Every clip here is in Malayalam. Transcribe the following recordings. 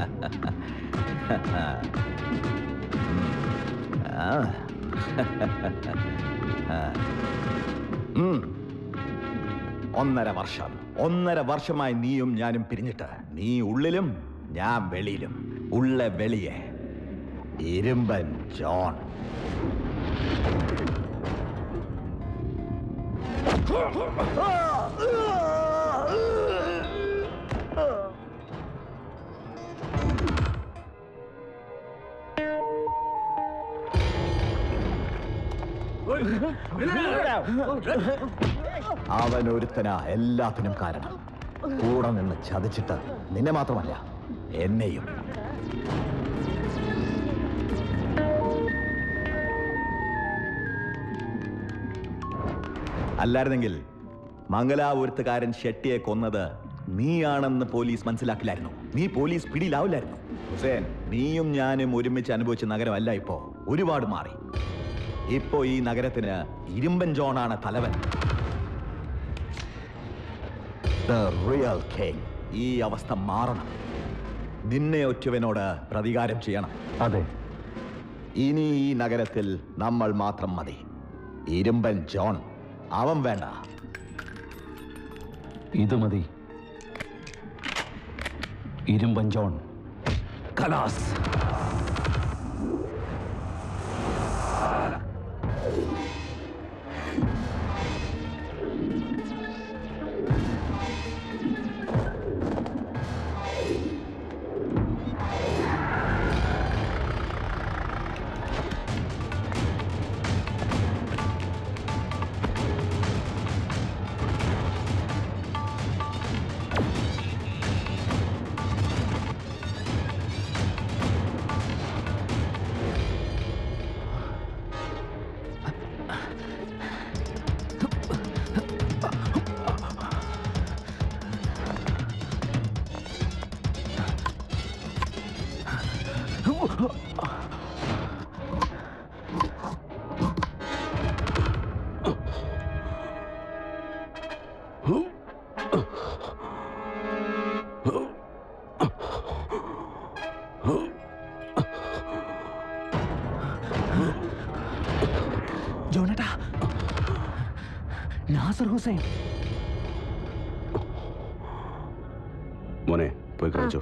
ആ. ഉം. ഒന്നര വർഷം ഒന്നര വർഷമായി നീയും ഞാനും പിരിഞ്ഞിട്ട് നീ ഉള്ളിലും ഞാൻ വെളിയിലും ഉള്ള വെളിയെ ഇരുമ്പൻ ജോൺ അവൻ ഒരുത്തന എല്ലാത്തിനും കാരണം കൂടെ നിന്ന് ചതിച്ചിട്ട് നിന്നെ മാത്രമല്ല എന്നെയും അല്ലായിരുന്നെങ്കിൽ മംഗലാപുരത്തുകാരൻ ഷെട്ടിയെ കൊന്നത് നീയാണെന്ന് പോലീസ് മനസ്സിലാക്കില്ലായിരുന്നു നീ പോലീസ് പിടിയിലാവില്ലായിരുന്നു ഹുസേൻ നീയും ഞാനും ഒരുമിച്ച് അനുഭവിച്ച നഗരമല്ല ഇപ്പോ ഒരുപാട് മാറി ഇപ്പോ ഈ നഗരത്തിന് ഇരുമ്പൻ ജോണാണ് തലവൻ The real king. ഈ അവസ്ഥ മാറണം നിന്നെ ഒറ്റവനോട് പ്രതികാരം ചെയ്യണം അതെ ഇനി ഈ നഗരത്തിൽ നമ്മൾ മാത്രം മതി ഇരുമ്പൻ ജോൺ അവൻ വേണ്ട ഇത് മതി ഇരുമ്പൻ ജോൺ കലാസ് ജോണേട്ടാ നാസർ ഹുസൈൻ മോനെ പോയി കഴിച്ചോ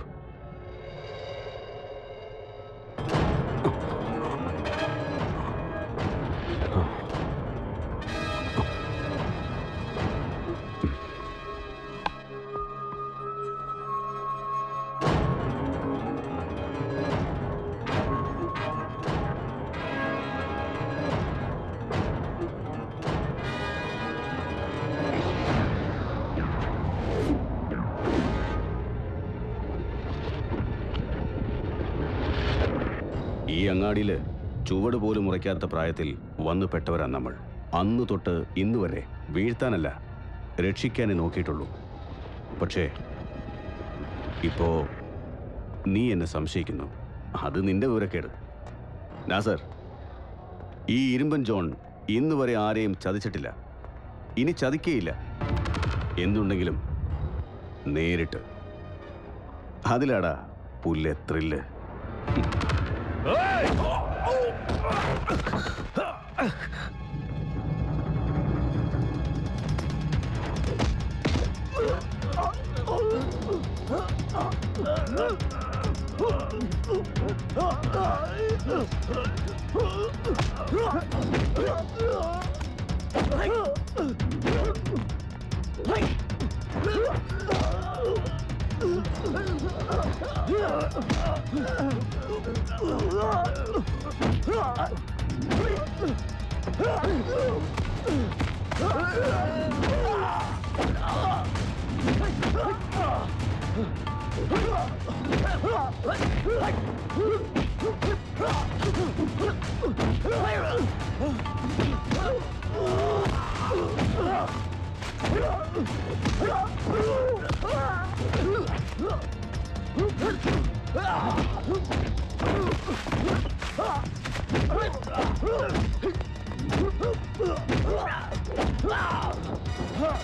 ഈ അങ്ങാടിയില് ചുവട് പോലും മുറയ്ക്കാത്ത പ്രായത്തിൽ വന്നു പെട്ടവരാ നമ്മൾ അന്ന് തൊട്ട് ഇന്ന് വരെ വീഴ്ത്താനല്ല രക്ഷിക്കാനേ നോക്കിയിട്ടുള്ളൂ പക്ഷേ ഇപ്പോ നീ എന്നെ സംശയിക്കുന്നു അത് നിന്റെ വിവരക്കേട് നാസർ ഈ ഇരുമ്പൻ ജോൺ ഇന്ന് വരെ ആരെയും ചതിച്ചിട്ടില്ല ഇനി ചതിക്കേയില്ല എന്തുണ്ടെങ്കിലും നേരിട്ട് അതിലാടാ പുല്ലെ ത്രില്ല്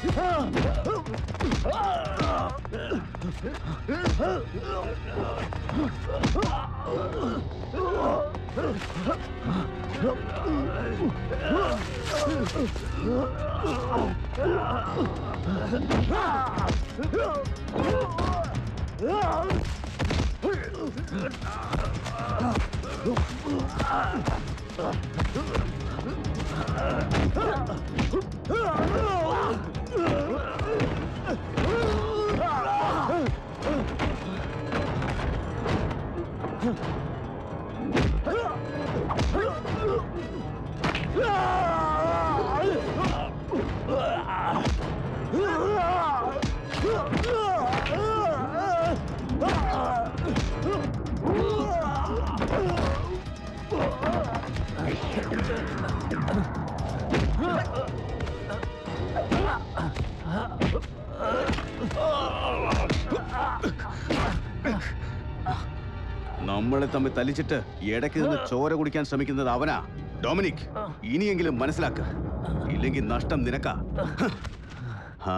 Ah! നമ്മളെ തമ്മിൽ തല്ലിച്ചിട്ട് ഇടയ്ക്ക് നിന്ന് ചോര കുടിക്കാൻ ശ്രമിക്കുന്നത് അവനാ ഡൊമിനിക് ഇനിയെങ്കിലും മനസ്സിലാക്ക ഇല്ലെങ്കിൽ നഷ്ടം നിനക്കാ ആ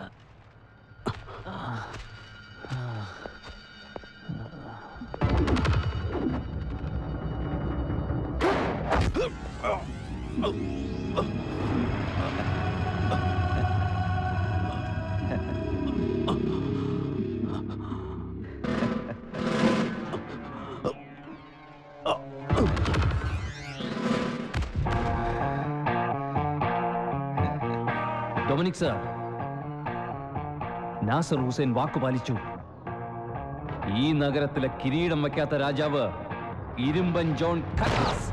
ഡൊമിനിക് സർ നാസർ ഹുസൈൻ വാക്കു പാലിച്ചു ഈ നഗരത്തിലെ കിരീടം വയ്ക്കാത്ത രാജാവ് ഇരുമ്പൻ ജോൺ ഖലാസ്.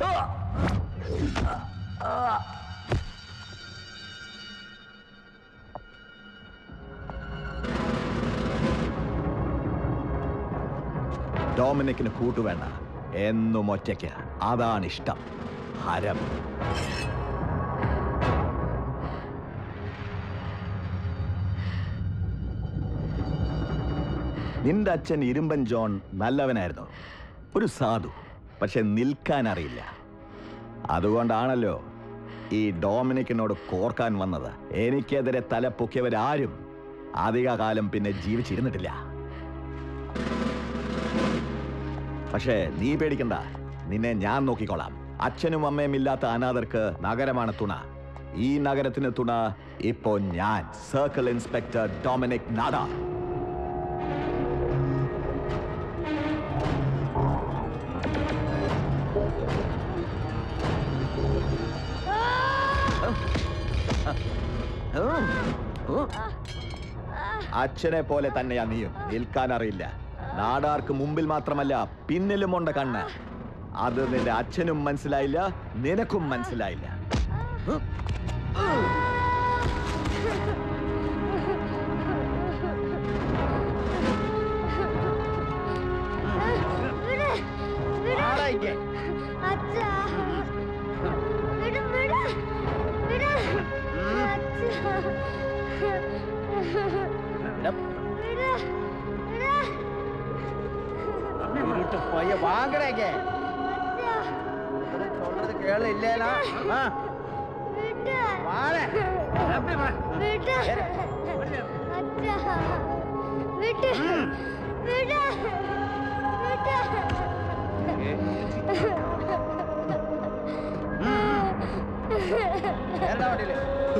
ഡോമിനിക്കിന് കൂട്ടുവേണ്ട എന്നും ഒറ്റയ്ക്ക് അതാണ് ഇഷ്ടം ഹരം നിന്റെ അച്ഛൻ ഇരുമ്പൻ ജോൺ നല്ലവനായിരുന്നു ഒരു സാധു പക്ഷെ നിൽക്കാൻ അറിയില്ല അതുകൊണ്ടാണല്ലോ ഈ ഡോമിനിക്കിനോട് കോർക്കാൻ വന്നത് എനിക്കെതിരെ തല പൊക്കിയവരാരും അധിക കാലം പിന്നെ ജീവിച്ചിരുന്നിട്ടില്ല പക്ഷേ നീ പേടിക്കണ്ട നിന്നെ ഞാൻ നോക്കിക്കോളാം അച്ഛനും അമ്മയും ഇല്ലാത്ത അനാഥർക്ക് നഗരമാണ് തുണ ഈ നഗരത്തിന് തുണ ഇപ്പോ ഞാൻ സർക്കിൾ ഇൻസ്പെക്ടർ ഡൊമിനിക് നാഡ അച്ഛനെ പോലെ തന്നെയാ നീയും നിൽക്കാൻ അറിയില്ല നാടാർക്ക് മുമ്പിൽ മാത്രമല്ല പിന്നിലുമുണ്ട് കണ്ണ് അത് നിന്റെ അച്ഛനും മനസ്സിലായില്ല നിനക്കും മനസ്സിലായില്ല വിട് വിട് അച്ഛാ വിട് വിട് വിട് അച്ഛാ വിട് വിട് இருட்டு பைய வாங்குறேங்க അച്ഛാ சொல்றது கேளு இல்லையா ஆ വിട് வாழ വിട് അച്ഛാ വിട് വിട് വിട് ஏறா வண்டியில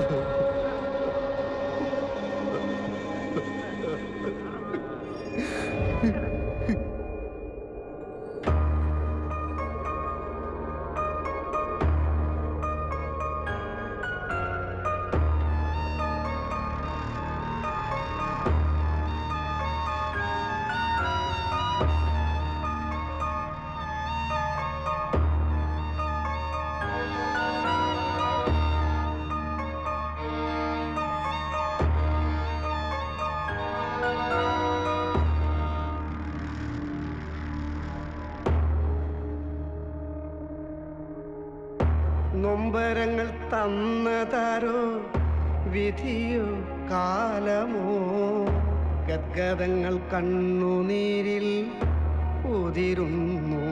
നൊമ്പരങ്ങൾ തന്നതാരോ വിധിയോ കാലമോ ഗദ്ഗതങ്ങൾ കണ്ണുനീരിൽ ഉതിരുന്നു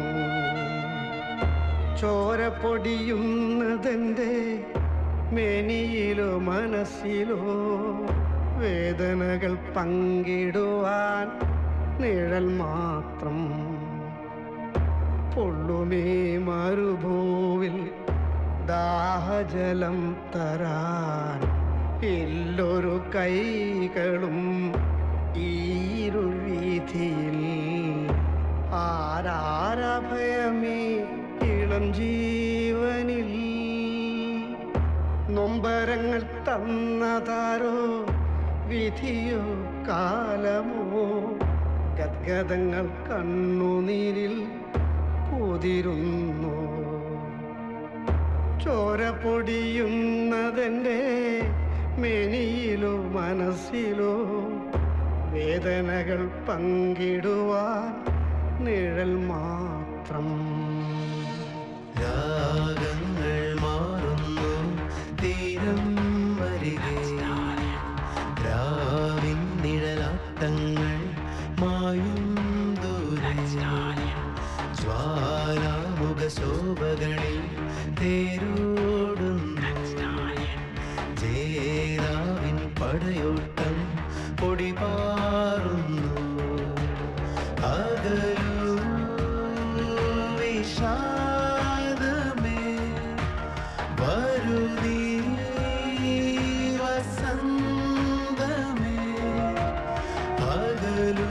ചോര പൊടിയുന്നതെൻ്റെ മേനിയിലോ മനസ്സിലോ വേദനകൾ പങ്കിടുവാൻ നിഴൽ മാത്രം പൊള്ളുമേ മരുഭൂവിൽ ദാഹജലം തരാൻ എല്ലൊരു കൈകളും ഈരുവീതിയിൽ ആരാരഭയമേ ഇളം ജീവനിൽ നൊമ്പരങ്ങൾ തന്നതാരോ വിധിയോ കാലമോ ഗദ്ഗതങ്ങൾ കണ്ണുനീരിൽ കുതിരുന്നു ചോര പൊടിയുന്നതെൻ്റെ മെനിയിലോ മനസ്സിലോ വേദനകൾ പങ്കിടുവാൻ നിഴൽ മാത്രം രാഗങ്ങൾ മാറുന്നു തീരം വരികെ രാവിൻ നിഴലാട്ടങ്ങൾ മായും ദൂരെ ജ്വാലാമുഖ ശോഭകളിൽ തേരോടുന്നു ജേരാവിൻ പടയോട്ടം പൊടിപാറുന്നു അകലൂ വിഷാദമേ വരുതീ വസന്തമേ അകലൂ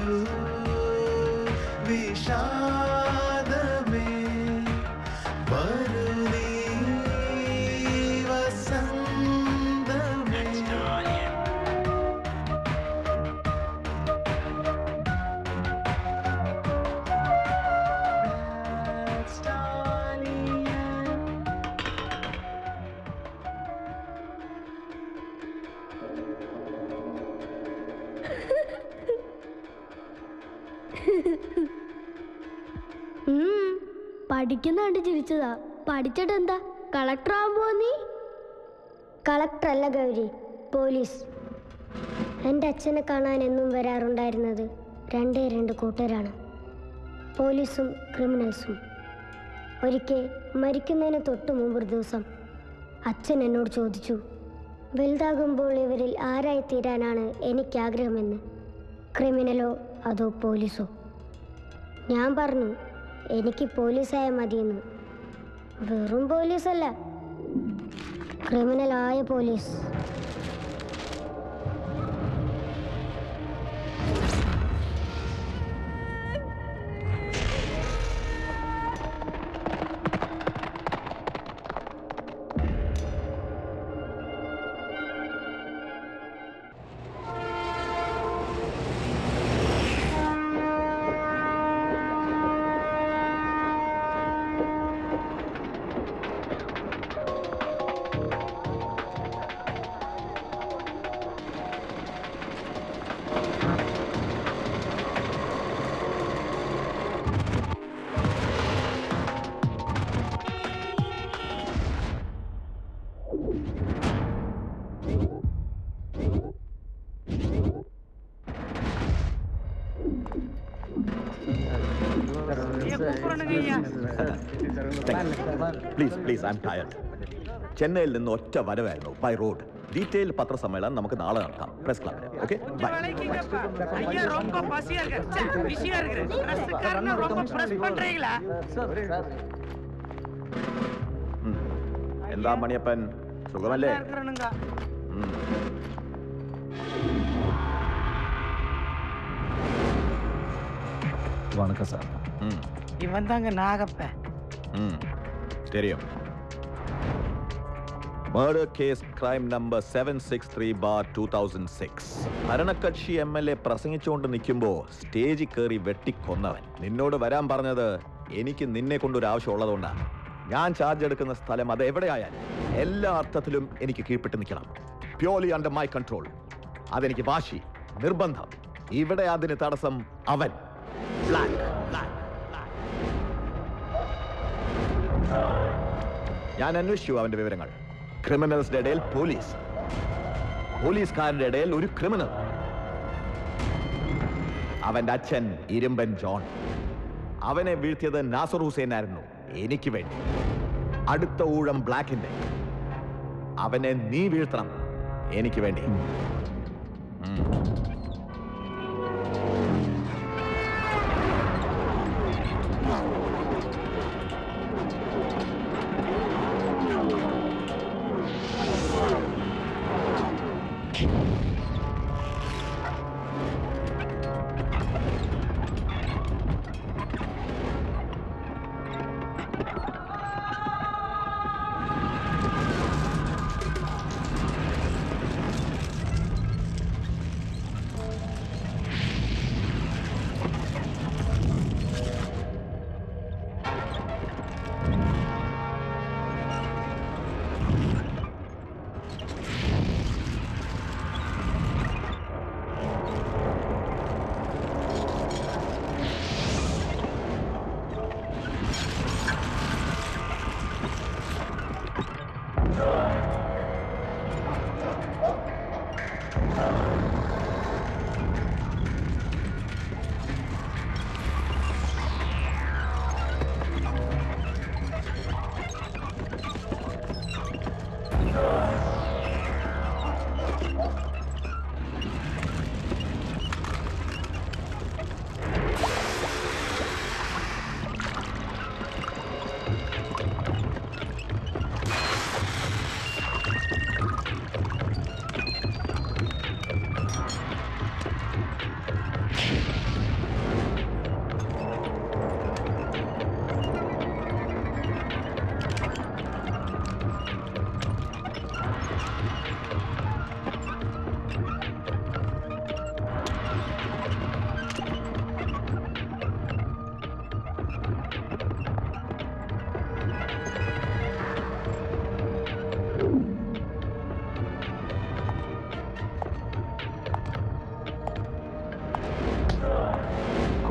വിഷാദമേ വരുതീ വസന്തമേ ഉം, പഠിക്കുന്ന കണ്ട് ചിരിച്ചതാ പഠിച്ചിട്ട് എന്താ കളക്ടർ ആവുമ്പോ നീ കളക്ടർ അല്ല ഗൗരി പോലീസ് എൻ്റെ അച്ഛനെ കാണാൻ എന്നും വരാറുണ്ടായിരുന്നത് രണ്ടേ രണ്ട് കൂട്ടരാണ് പോലീസും ക്രിമിനൽസും ഒരിക്കൽ മരിക്കുന്നതിന് തൊട്ട് മുമ്പ് ഒരു ദിവസം അച്ഛൻ എന്നോട് ചോദിച്ചു വലുതാകുമ്പോൾ ഇവരിൽ ആരായി തീരാനാണ് എനിക്ക് ആഗ്രഹമെന്ന് ക്രിമിനലോ അതോ പോലീസോ ഞാൻ പറഞ്ഞു എനിക്ക് പോലീസായ മതിയെന്ന് വെറും പോലീസല്ല ക്രിമിനലായ police please please I'm tired ചെന്നൈയിൽ നിന്ന് ഒറ്റ വരവായിരുന്നു ബൈ റോഡ് ഡീറ്റെയിൽ പത്രസമ്മേളനം നമുക്ക് നാളെ നടത്താം പ്രസ് ക്ലബിൽ ഓക്കെ ബൈ ஐயா ரொம்ப பசியா இருக்கு ச்சே, பிஸியா இருக்கு பிரஸ்காரன ரொம்ப பிரஸ் பண்றீங்களா എന്താ മണിയപ്പൻ സുഖമല്ലേ இருக்கிறனுங்க ഉം. வணக்கம் சார் ഉം. இவன் தாங்க நாகப்ப ഉം. தெரியும் murder case crime number seven six three bar two thousand six ഭരണകക്ഷി എം എൽ എ പ്രസംഗിച്ചുകൊണ്ട് നിൽക്കുമ്പോൾ സ്റ്റേജിൽ കയറി വെട്ടിക്കൊന്നവൻ നിന്നോട് വരാൻ പറഞ്ഞത് എനിക്ക് നിന്നെ കൊണ്ടൊരു ആവശ്യം ഉള്ളതുകൊണ്ടാണ് ഞാൻ ചാർജ് എടുക്കുന്ന സ്ഥലം അത് എവിടെയായാലും എല്ലാ അർത്ഥത്തിലും എനിക്ക് കീഴ്പ്പെട്ട് നിൽക്കണം പ്യോർലി അണ്ടർ മൈ കൺട്രോൾ അതെനിക്ക് വാശി നിർബന്ധം ഇവിടെ അതിന് തടസ്സം അവൻ Black, black, black. ഞാൻ അന്വേഷിച്ചു അവന്റെ വിവരങ്ങൾ ക്രിമിനൽസിന്റെ ഇടയിൽ പോലീസ് പോലീസുകാരുടെ ഇടയിൽ ഒരു ക്രിമിനൽ അവന്റെ അച്ഛൻ ഇരുമ്പൻ ജോൺ അവനെ വീഴ്ത്തിയത് നാസർ ഹുസൈൻ ആയിരുന്നു എനിക്ക് വേണ്ടി അടുത്ത ഊഴം ബ്ലാക്കിന്റെ അവനെ നീ വീഴ്ത്തണം എനിക്ക് വേണ്ടി ഉം.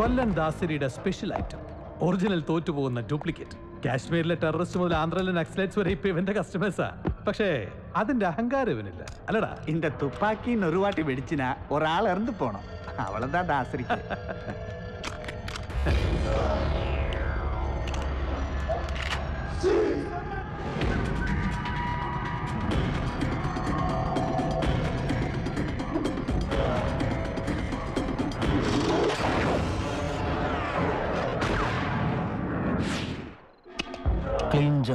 കൊല്ലൻ ദാസരിയുടെ സ്പെഷ്യൽ ഐറ്റം ഒറിജിനൽ തോറ്റുപോകുന്ന ഡ്യൂപ്ലിക്കേറ്റ് കാശ്മീരിലെ ടെററിസ്റ്റ് മുതൽ ആന്ധ്രയിലെ നക്സലൈറ്റ്സ് വരെ ഇപ്പൊ ഇവന്റെ കസ്റ്റമേഴ്സാ പക്ഷേ അതിന്റെ അഹങ്കാരം ഇവനില്ല അല്ലടാ இந்த துப்பாக்கின்னு ஒரு வாட்டி வெடிச்சுனா ஒரு ஆள் இறந்து போனோம் அவ்வளவுதான் தாசரிக்கு ക്ലിഞ്ച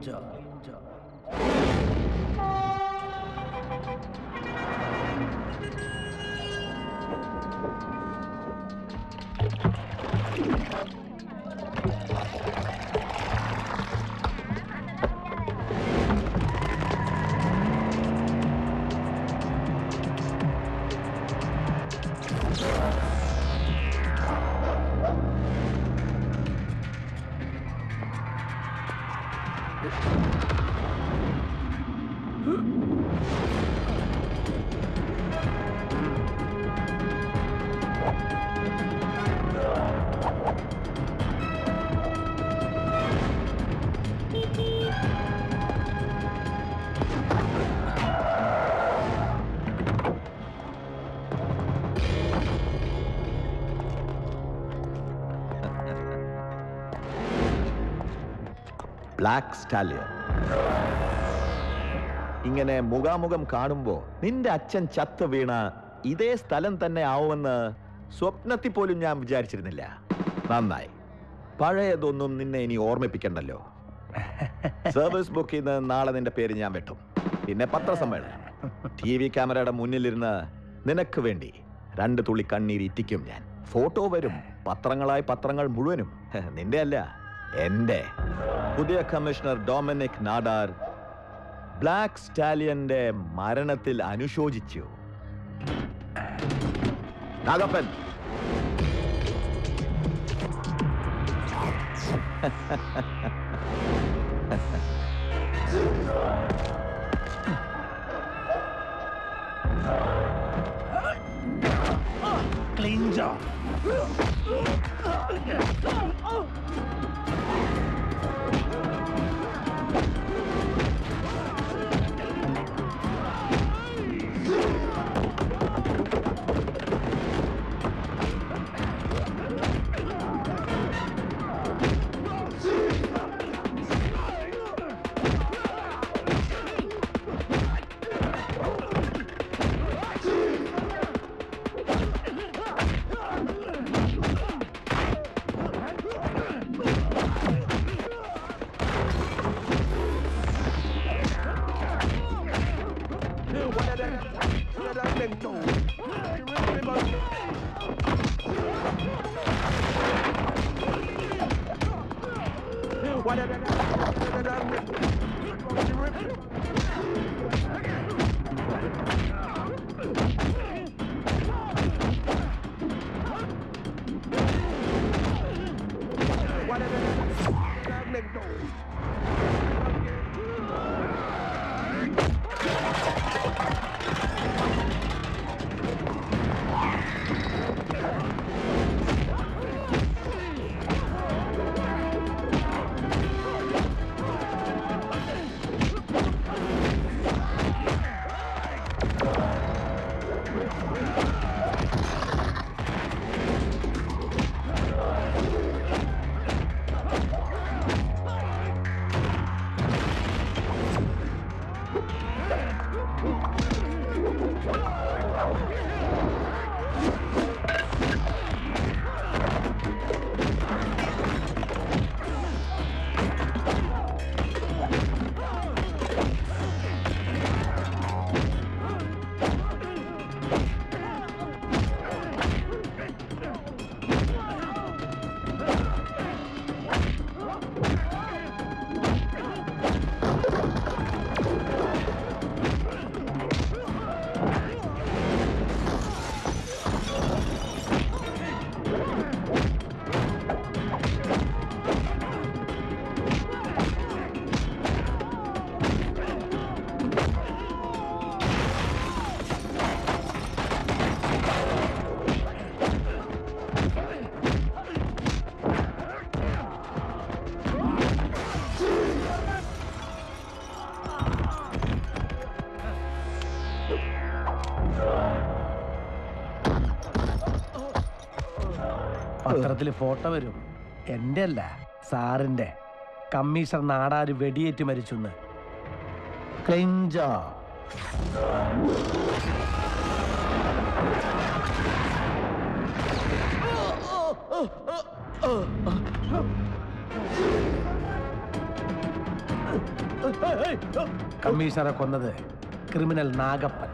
ബ്ലാക്ക് സ്റ്റാലിയൻ ഇങ്ങനെ മുഖാമുഖം കാണുമ്പോ നിന്റെ അച്ഛൻ ചത്ത് വീണ ഇതേ സ്ഥലം തന്നെ ആവുമെന്ന് സ്വപ്നത്തിൽ പോലും ഞാൻ വിചാരിച്ചിരുന്നില്ല നന്നായി പഴയതൊന്നും നിന്നെ ഇനി ഓർമ്മിപ്പിക്കണ്ടല്ലോ സർവീസ് ബുക്കിൽ നിന്ന് നാളെ നിന്റെ പേര് ഞാൻ വെട്ടും പിന്നെ പത്രസമ്മേളനം ടി വി ക്യാമറയുടെ മുന്നിലിരുന്ന് നിനക്ക് വേണ്ടി രണ്ട് തുള്ളി കണ്ണീർ ഇറ്റിക്കും ഞാൻ ഫോട്ടോ വരും പത്രങ്ങളായി പത്രങ്ങൾ മുഴുവനും നിന്റെ അല്ല എന്റെ പുതിയ കമ്മീഷണർ ഡൊമിനിക് നാഡാർ ബ്ലാക്ക് സ്റ്റാലിയന്റെ മരണത്തിൽ അനുശോചിച്ചു നാഗപ്പൻ പത്രത്തിൽ ഫോട്ടോ വരും എൻ്റെ അല്ല സാറിൻ്റെ കമ്മീഷണർ നാടാര് വെടിയേറ്റ് മരിച്ചുന്ന് ക്ലിഞ്ചോ കമ്മീഷണറെ കൊന്നത് ക്രിമിനൽ നാഗപ്പൻ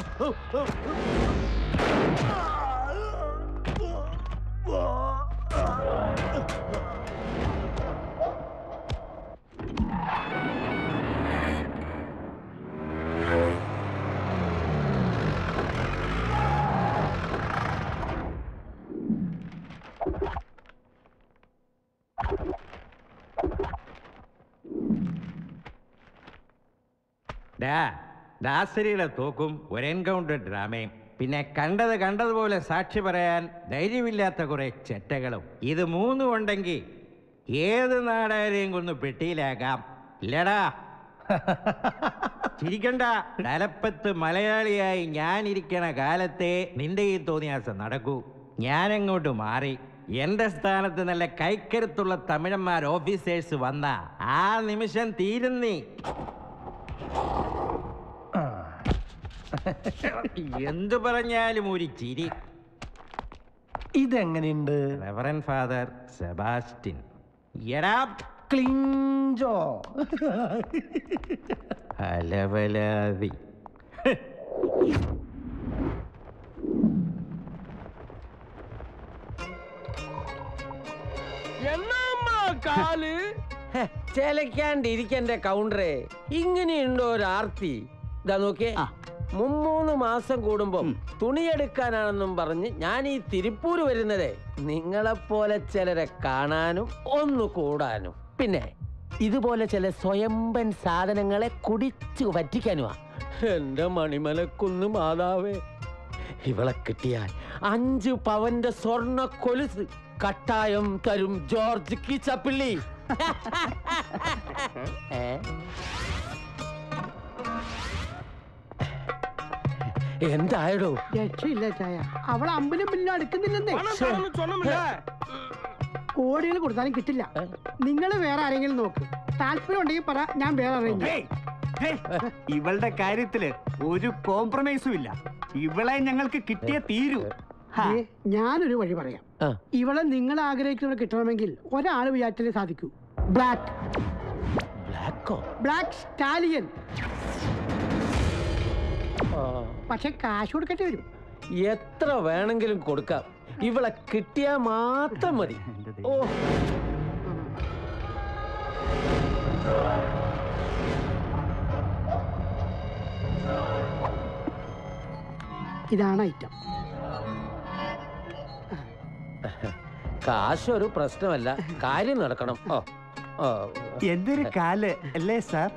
ഡാ ദാസരിയുടെ തോക്കും ഒരു എൻകൗണ്ടർ ഡ്രാമയും പിന്നെ കണ്ടത് കണ്ടതുപോലെ സാക്ഷി പറയാൻ ധൈര്യമില്ലാത്ത കുറെ ചെറ്റകളും ഇത് മൂന്നും ഉണ്ടെങ്കിൽ ഏത് നാടാരെയും കൊന്ന് പെട്ടിയിലാക്കാം ഇല്ലടാ ചിരിക്കണ്ട തലപ്പത്ത് മലയാളിയായി ഞാൻ ഇരിക്കണ കാലത്തെ നിന്റെ ഈ തോന്നിയാസം നടക്കൂ ഞാനങ്ങോട്ട് മാറി എന്റെ സ്ഥാനത്ത് നല്ല കൈക്കരുത്തുള്ള തമിഴന്മാർ ഓഫീസേഴ്സ് വന്ന ആ നിമിഷം തീരുന്നീ എന്തു പറഞ്ഞാലും ഒരു ചിരി ഇതെങ്ങനെയുണ്ട് റെവറൻ ഫാദർ സെബാസ്റ്റിൻ എടാ ക്ലിഞ്ചോ അലവലാതി കാല് ചെലക്കാണ്ടിരിക്കന്റെ കൗണ്ടറെ ഇങ്ങനെയുണ്ടോ ഒരു ആർത്തി ഇതാ നോക്കിയേ മുമ്മൂന്ന് മാസം കൂടുമ്പം തുണിയെടുക്കാനാണെന്നും പറഞ്ഞ് ഞാൻ ഈ തിരുപ്പൂര് വരുന്നതേ നിങ്ങളെപ്പോലെ ചിലരെ കാണാനും ഒന്ന് കൂടാനും പിന്നെ ഇതുപോലെ ചില സ്വയംബൻ സാധനങ്ങളെ കുടിച്ചു വറ്റിക്കാനുമാ എന്റെ മണിമലക്കുന്ന് മാതാവേ ഇവളെ കിട്ടിയാൽ അഞ്ച് പവന്റെ സ്വർണ്ണ കൊലുസ് കട്ടായം തരും ജോർജ് കീച്ചപ്പിള്ളി ഏ? എന്തായടോ രക്ഷയില്ല ചായ അവൾ അമ്പലും ബില്ലും അടുക്കുന്നില്ലെന്നേ കോടികൾ കൊടുത്താലും കിട്ടില്ല നിങ്ങൾ വേറെ ആരെങ്കിലും നോക്ക് താല്പര്യം ഉണ്ടെങ്കിൽ പറ ഞാൻ വേറെ arrange ചെയ്യാം. ഇവളുടെ കാര്യത്തില് ഒരു കോംപ്രമൈസും ഇല്ല ഇവളെ ഞങ്ങൾക്ക് കിട്ടിയേ തീരൂ ഹാ. ദേ, ഞാനൊരു വഴി പറയാം ആ. ഇവളെ നിങ്ങൾ ആഗ്രഹിക്കുന്നവർ കിട്ടണമെങ്കിൽ ഒരാൾ വിചാരിച്ചാലേ സാധിക്കൂ ബ്ലാക്ക് ബ്ലാക്കോ ബ്ലാക്ക് സ്റ്റാലിയൻ പക്ഷെ കാശ് കൊടുക്കേണ്ടി വരും എത്ര വേണമെങ്കിലും കൊടുക്കാം ഇവളെ കിട്ടിയാ മാത്രം മതി ഓ ഇതാണ് ഐറ്റം കാശ് ഒരു പ്രശ്നമല്ല കാര്യം നടക്കണം ഓ ഓ എന്തൊരു കാല് അല്ലേ സാർ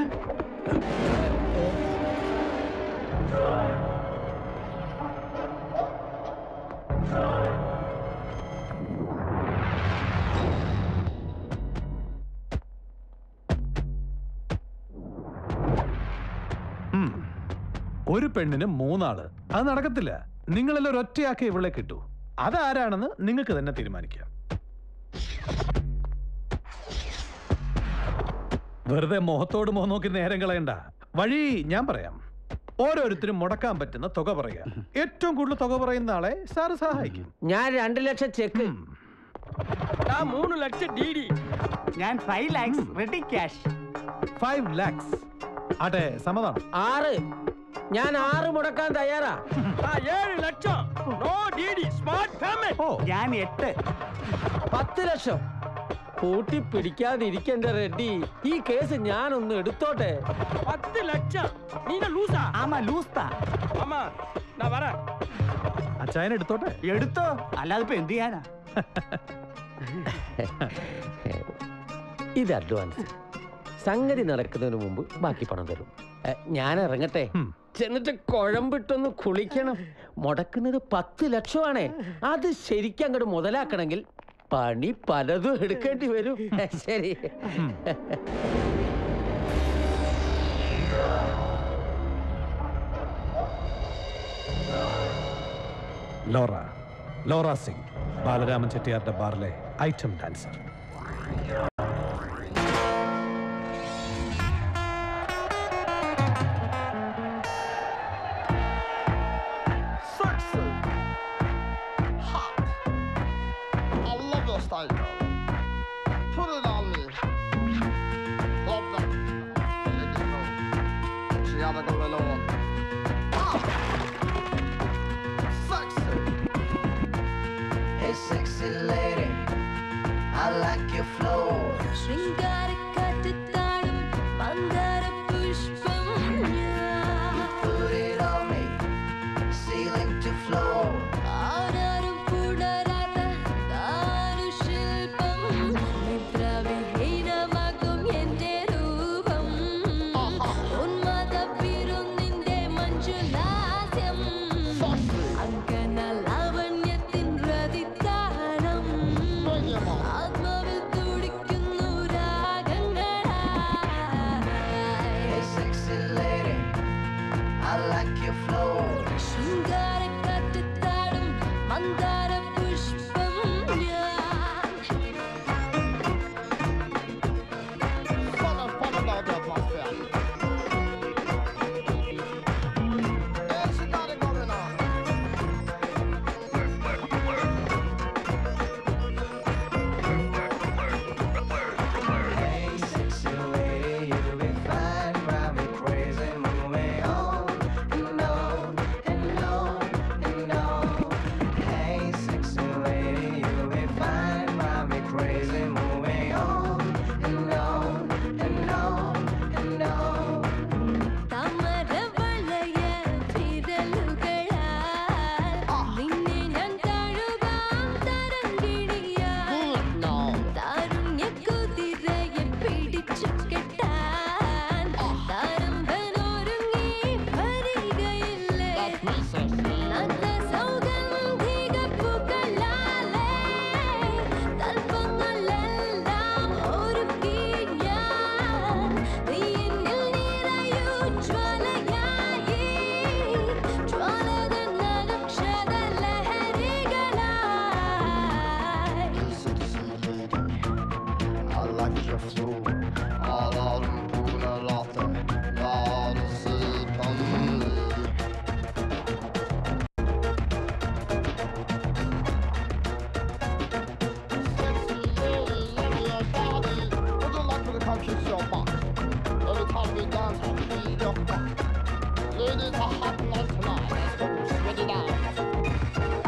ഉം. ഒരു പെണ്ണിന് മൂന്നാള് അത് നടക്കത്തില്ല നിങ്ങളെല്ലാം ഒറ്റയാക്കി ഇവളെ കിട്ടൂ അതാരാണെന്ന് നിങ്ങൾക്ക് തന്നെ തീരുമാനിക്കാം വെറുതെ മുഖത്തോട് മുഖം നോക്കി നേരം കളയണ്ട വഴി ഞാൻ പറയാം ഓരോരുത്തരും മുടക്കാൻ പറ്റുന്ന തുക പറയുക ഏറ്റവും കൂടുതൽ തുക പറയുന്ന ആളെ സാറ് സഹായിക്കും ഞാൻ രണ്ട് ലക്ഷം ചെക്ക് മൂന്ന് ലക്ഷം ഡി ഡി ഞാൻ five lakhs ready cash five lakhs ആട്ടെ സമ്മതം ആറ് ഞാൻ ആറ് മുടക്കാൻ തയ്യാറാ ഏഴ് ലക്ഷം no D D smart payment ഞാൻ എട്ട് പത്ത് ലക്ഷം കൂട്ടി പിടിക്കാതിരിക്കണ്ട റെഡ്ഡി ഈ കേസ് ഞാനൊന്ന് എടുത്തോട്ടെ പത്ത് ലക്ഷം നീ ലൂസാ ആമാ ലൂസ്താ ആമാ ഞാൻ വരാ അച്ചായൻ എടുത്തോട്ടെ എടുത്തോ അല്ലാതെ ഇപ്പൊ എന്ത് ചെയ്യാനാ ഇത് അഡ്വാൻസ് സംഗതി നടക്കുന്നതിന് മുമ്പ് ബാക്കി പണം തരും എ, ഞാൻ ഇറങ്ങട്ടെ ചെന്നിട്ട് കുഴമ്പിട്ടൊന്ന് കുളിക്കണം മുടക്കുന്നത് പത്ത് ലക്ഷമാണേ അത് ശരിക്കും അങ്ങോട്ട് മുതലാക്കണമെങ്കിൽ പണി പലതും എടുക്കേണ്ടി വരും ശരി ലോറ ലോറ സിംഗ് ബാലരാമൻ ചെട്ടിയാരുടെ ബാറിലെ item dancer Sexy. Hot. I love your style, girl. Put it on me. Love that. Let it go. She had to go alone. Ah. Sexy. Hey, sexy lady, I like your flow. ശൃംഗാരക്കാറ്റത്താടും മന്ദാരപുഷ്പം ഞാൻ. Put it on me, ceiling to floor. ആരാരും പുണരാത്ത ദാരുശില്പം. നിദ്രാവിഹീനമാകും എന്റെ രൂപം. ഉന്മാദവിരുന്നിന്റെ മഞ്ജുലാസ്യം. അങ്കനലാവണ്യത്തിൻ രതിത്താളം. ആത്മാവിൽ തുടിക്കുന്നു Hey, sexy lady, I like your flow. ശൃംഗാരക്കാറ്റത്താടും മന്ദാരപുഷ്പം ഞാൻ. Follow, follow now the atmosphere. Hey, she got it going on. Hey, sexy lady, you be fine, drive me crazy, move me on and on and on and on. Hey, sexy lady, you be fine, drive me crazy, move me on and on and on and on. താമരവളയ വിരലുകളാൽ നിന്നെ ഞാൻ തഴുകാം തരംഗിണിയാൽ. താരുണ്യക്കുതിരയെ പിടിച്ചു കെട്ടാൻ താരമ്പനൊരുങ്ങി വരികയില്ലേ? നല്ല സൗഗന്ധിക പൂക്കളാലേ തൽപ്പങ്ങളെല്ലാം ഒരുക്കി ഞാൻ. നീ എന്നിൽ നിറയൂ ജ്വാലയായി. ജ്വാലതൻ നക്ഷത്രലഹരികളായി. I like your flow. Alarm buna låter. Var sidan. Would you like me to come kiss your butt? Every time we dance, I feel your butt. Ladies are hot night tonight. Let's go sweat it out.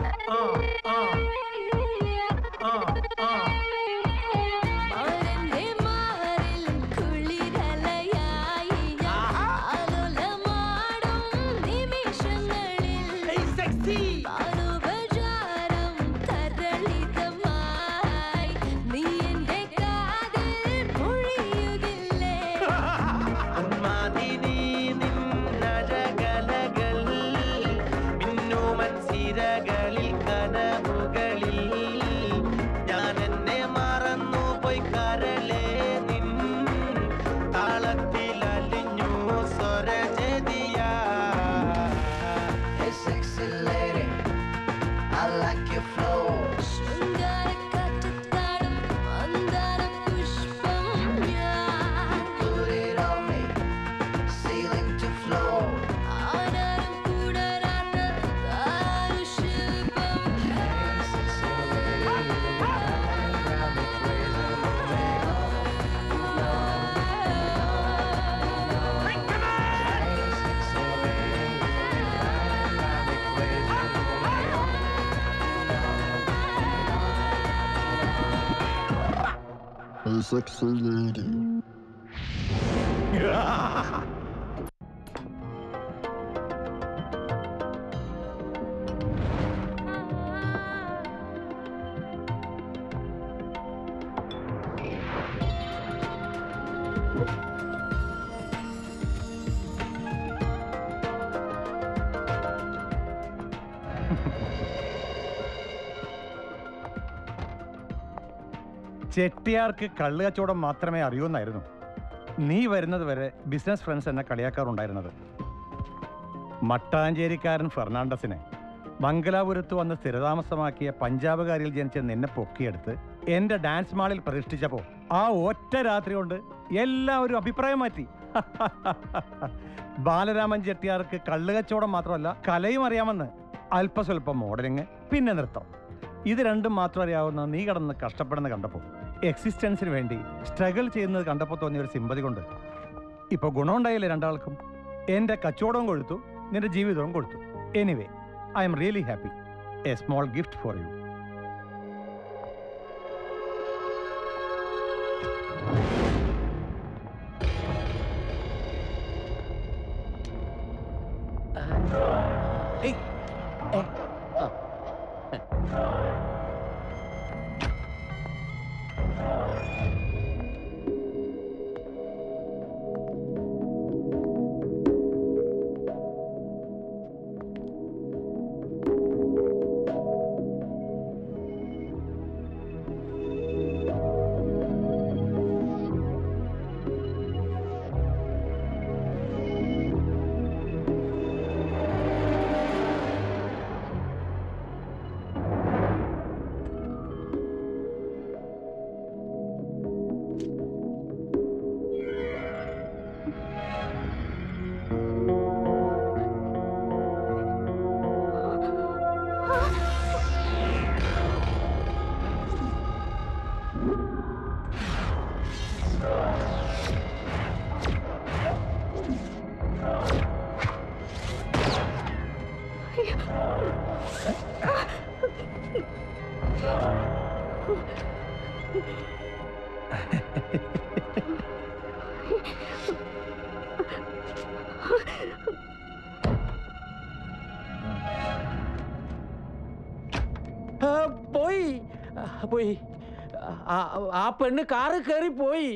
മാറിന്റെ മാറിൽ കുളിരലയായി ഞാൻ ആലോലമാടും നിമിഷങ്ങളിൽ ഭാനുപചാരം തരളിതമായി നീ എന്റെ കാതിൽ പൊഴിയുകില്ലേ ഉന്മാദിനി നിന്നഴകലകൾ മിന്നുമൻ സിരകളിൽ കനവുകളിൽ ഞാൻ എന്നെ മറന്നു പോയി കരളേ നിൻ താളത്തിൽ അലിഞ്ഞു സ്വരജതിയാ Hey sexy lady, I like your flow. ശൃംഗാരക്കാറ്റത്താടും മന്ദാരപുഷ്പം ഞാൻ. Put it on me, ceiling to floor. ആരാരും പുണരാത്ത ദാരുശില്പം. Hey, sexy lady. ചെട്ടിയാർക്ക് കള്ള് കച്ചവടം മാത്രമേ അറിയൂന്നായിരുന്നു നീ വരുന്നത് വരെ ബിസിനസ് ഫ്രണ്ട്സ് എന്നെ കളിയാക്കാറുണ്ടായിരുന്നത് മട്ടാഞ്ചേരിക്കാരൻ ഫെർണാണ്ടസിനെ മംഗലാപുരത്ത് വന്ന് സ്ഥിരതാമസമാക്കിയ പഞ്ചാബുകാരിൽ ജനിച്ച നിന്നെ പൊക്കിയെടുത്ത് എന്റെ ഡാൻസ് മാളിൽ പ്രതിഷ്ഠിച്ചപ്പോൾ ആ ഒറ്റ രാത്രി കൊണ്ട് എല്ലാവരും അഭിപ്രായം മാറ്റി ബാലരാമൻ ചെട്ടിയാർക്ക് കള്ളുകച്ചവടം മാത്രമല്ല കലയും അറിയാമെന്ന് അല്പസ്വല്പം മോഡലിങ് പിന്നെ നൃത്തം ഇത് രണ്ടും മാത്രം അറിയാവുന്ന നീ കടന്ന് കഷ്ടപ്പെടുന്ന കണ്ടപ്പോൾ എക്സിസ്റ്റൻസിന് വേണ്ടി സ്ട്രഗിൾ ചെയ്യുന്നത് കണ്ടപ്പോൾ തോന്നിയ ഒരു സിമ്പതി കൊണ്ട് ഇപ്പോൾ ഗുണമുണ്ടായില്ലേ രണ്ടാൾക്കും എൻ്റെ കച്ചവടവും കൊടുത്തു നിന്റെ ജീവിതവും കൊടുത്തു anyway I'm really happy a small gift for you ആ, പോയി ആ, പോയി ആ, ആ പെണ്ണ് കാറ് കയറി പോയി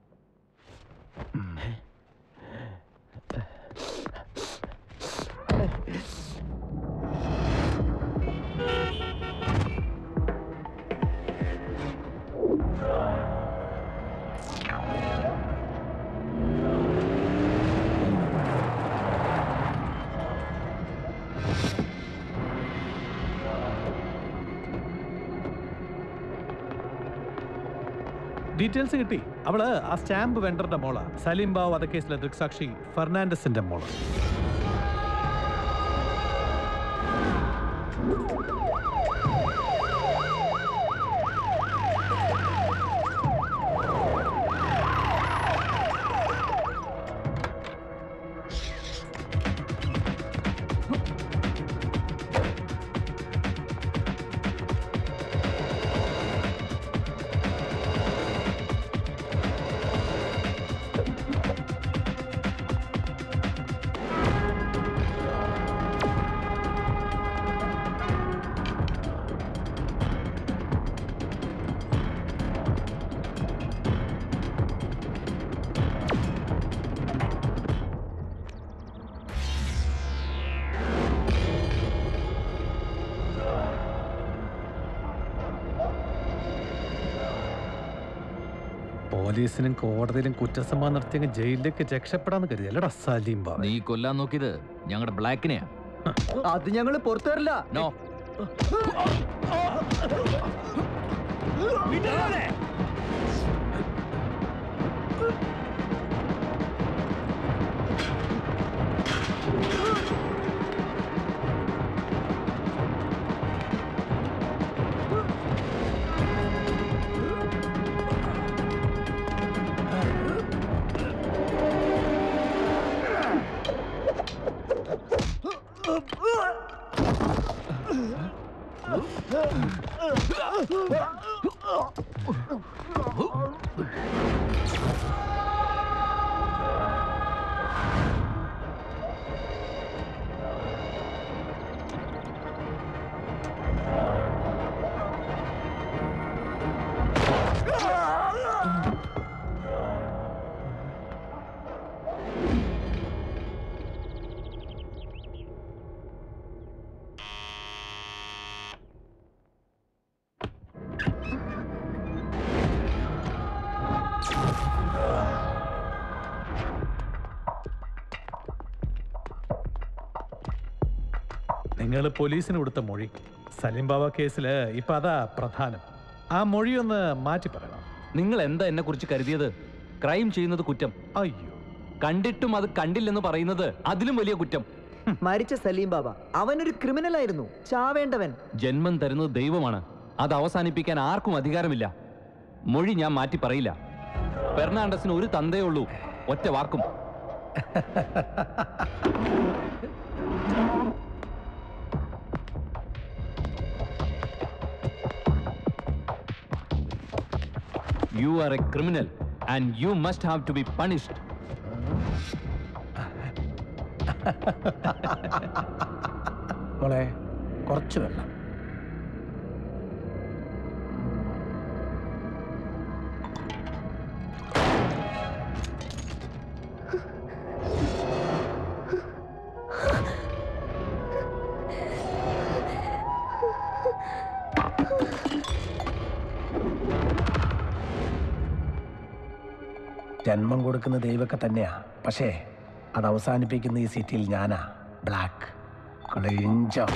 ഡീറ്റെയിൽസ് കിട്ടി അവള് ആ സ്റ്റാമ്പ് വെണ്ടറുടെ മോളാ സലീം ബാവ് വധക്കേസിലെ ദൃക്സാക്ഷി ഫെർണാണ്ടസിന്റെ മോള് പോലീസിനും കോടതിയിലും കുറ്റസമ്മതം നടത്തിയ ജയിലിലേക്ക് രക്ഷപ്പെടാന്ന് കരുതി അല്ലടാ സലീം ബാബ നീ കൊല്ലാൻ നോക്കിയത് ഞങ്ങളുടെ ബ്ലാക്കിനെയാ അത് ഞങ്ങൾ പുറത്തു വരില്ല നോ നിങ്ങൾ പോലീസിന് കൊടുത്ത മൊഴി സലീം ബാബ കേസിൽ ഇപ്പൊ അതാ പ്രധാനം ആ മൊഴി ഒന്ന് മാറ്റി പറയണം നിങ്ങൾ എന്താ എന്നെ കുറിച്ച് കരുതിയത് ക്രൈം ചെയ്യുന്നത് കുറ്റം അയ്യോ കണ്ടിട്ടും അത് കണ്ടില്ലെന്ന് പറയുന്നത് അതിലും വലിയ കുറ്റം മരിച്ച സലീം ബാബ അവനൊരു ക്രിമിനൽ ആയിരുന്നു ചാവേണ്ടവൻ ജന്മം തരുന്നത് ദൈവമാണ് അത് അവസാനിപ്പിക്കാൻ ആർക്കും അധികാരമില്ല മൊഴി ഞാൻ മാറ്റി പറയില്ല ഫെർണാണ്ടസിന് ഒരു തന്തേ ഉള്ളൂ ഒറ്റ വാക്കും you are a criminal and you must have to be punished മോളെ കുറച്ച് വെള്ളം ജന്മം കൊടുക്കുന്ന ദൈവമൊക്കെ തന്നെയാ പക്ഷേ അത് അവസാനിപ്പിക്കുന്ന ഈ സിറ്റിയിൽ ഞാനാ ബ്ലാക്ക് ക്ലിഞ്ചം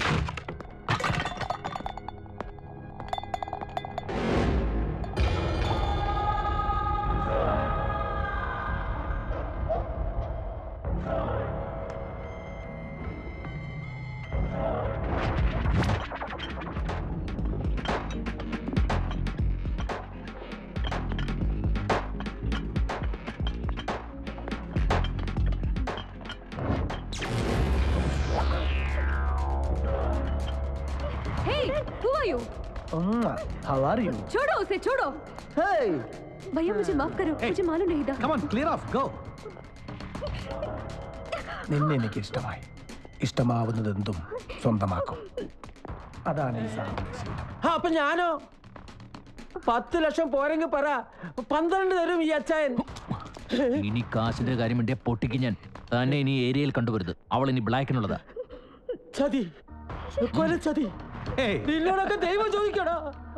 Hey, who are you? How are you? छोड़ो उसे छोड़ो Hey! भैया मुझे माफ करो मुझे मालूम नहीं था Come on, clear off, go. നിന്നെ എനിക്ക് ഇഷ്ടമായി ഇഷ്ടമാവുന്നതെന്തും സ്വന്തമാക്കും അതാണ് ഈ സാറിന്റെ ശീലം ആ, അപ്പൊ ഞാനോ പത്ത് ലക്ഷം പോരെങ്കിൽ പറ പന്ത്രണ്ട് തരും ഈ അച്ചായൻ ഇനി കാശിന്റെ കാര്യം വേണ്ടിയ പൊട്ടിക്ക് ഞാൻ തന്നെ ഇനി ഏരിയയിൽ കണ്ടുവരുത് അവൾ ഇനി ബ്ലാക്കിനുള്ളതാ ചതി കൊല ചതി നിന്നോടൊക്കെ ദൈവം ചോദിക്കടാ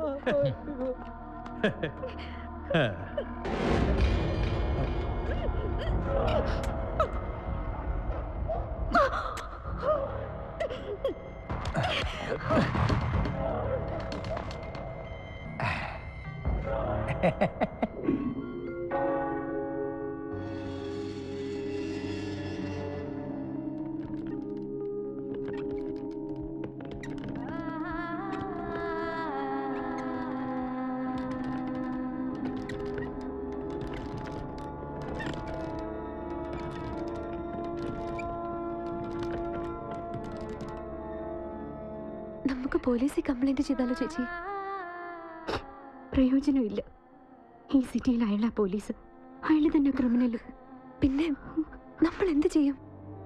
നമുക്ക് പോലീസിൽ കംപ്ലൈന്റ് ചെയ്താലോ ചേച്ചി പ്രയോജനമില്ല ഈ സിറ്റിയിൽ അയാളാ പോലീസ് അയാൾ തന്നെ ക്രിമിനലും പിന്നെ നമ്മൾ എന്ത് ചെയ്യും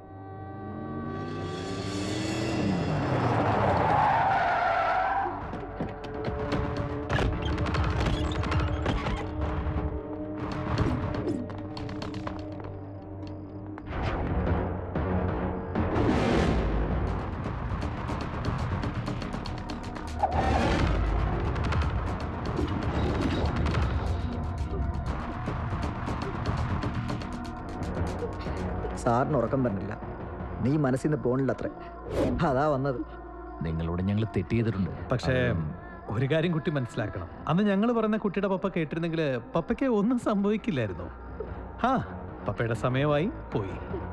സാറിന് ഉറക്കം വരുന്നില്ല നീ മനസ്സിൽ നിന്ന് പോണില്ല അത്രേ അതാ വന്നത് നിങ്ങളോട് ഞങ്ങൾ തെറ്റ് ചെയ്തിട്ടുണ്ട് പക്ഷേ ഒരു കാര്യം കുട്ടി മനസ്സിലാക്കണം അന്ന് ഞങ്ങൾ പറയുന്ന കുട്ടിയുടെ പപ്പ കേട്ടിരുന്നെങ്കിൽ പപ്പയ്ക്ക് ഒന്നും സംഭവിക്കില്ലായിരുന്നു ആ പപ്പയുടെ സമയമായി പോയി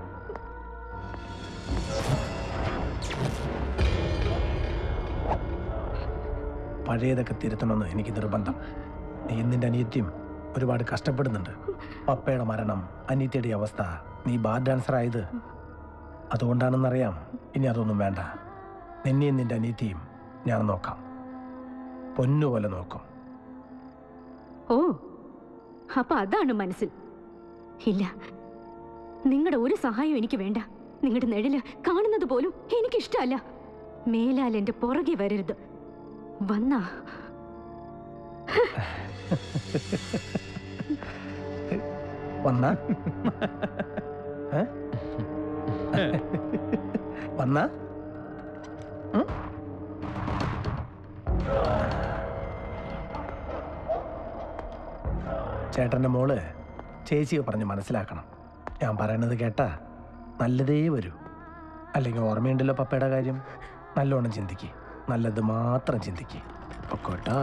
പഴയതൊക്കെ തിരുത്തണമെന്ന് എനിക്ക് നിർബന്ധം നീ നിന്റെ അനിയത്തിയും ഒരുപാട് കഷ്ടപ്പെടുന്നുണ്ട് പപ്പയുടെ മരണം അനിയത്തിയുടെ അവസ്ഥ നീ ബാർ ഡാൻസർ ആയത് അതുകൊണ്ടാണെന്നറിയാം ഇനി അതൊന്നും വേണ്ട നിന്നെയും നിന്റെ അനിയത്തിയും ഞാൻ നോക്കാം പൊന്നുപോലെ നോക്കും ഓ അപ്പൊ അതാണ് മനസ്സിൽ ഇല്ല നിങ്ങളുടെ ഒരു സഹായം എനിക്ക് വേണ്ട നിങ്ങളുടെ നിഴല് കാണുന്നത് പോലും എനിക്കിഷ്ടമല്ല മേലാൽ എന്റെ പുറകെ വരരുത് വന്നാ വന്ന വന്ന ചേട്ടൻ്റെ മോള് ചേച്ചിയെ പറഞ്ഞ് മനസ്സിലാക്കണം ഞാൻ പറയണത് കേട്ടാ നല്ലതേ വരൂ അല്ലെങ്കിൽ ഓർമ്മയുണ്ടല്ലോ പപ്പയുടെ കാര്യം നല്ലോണം ചിന്തിക്ക് നല്ലത് മാത്രം ചിന്തിക്ക് പൊക്കോട്ടാ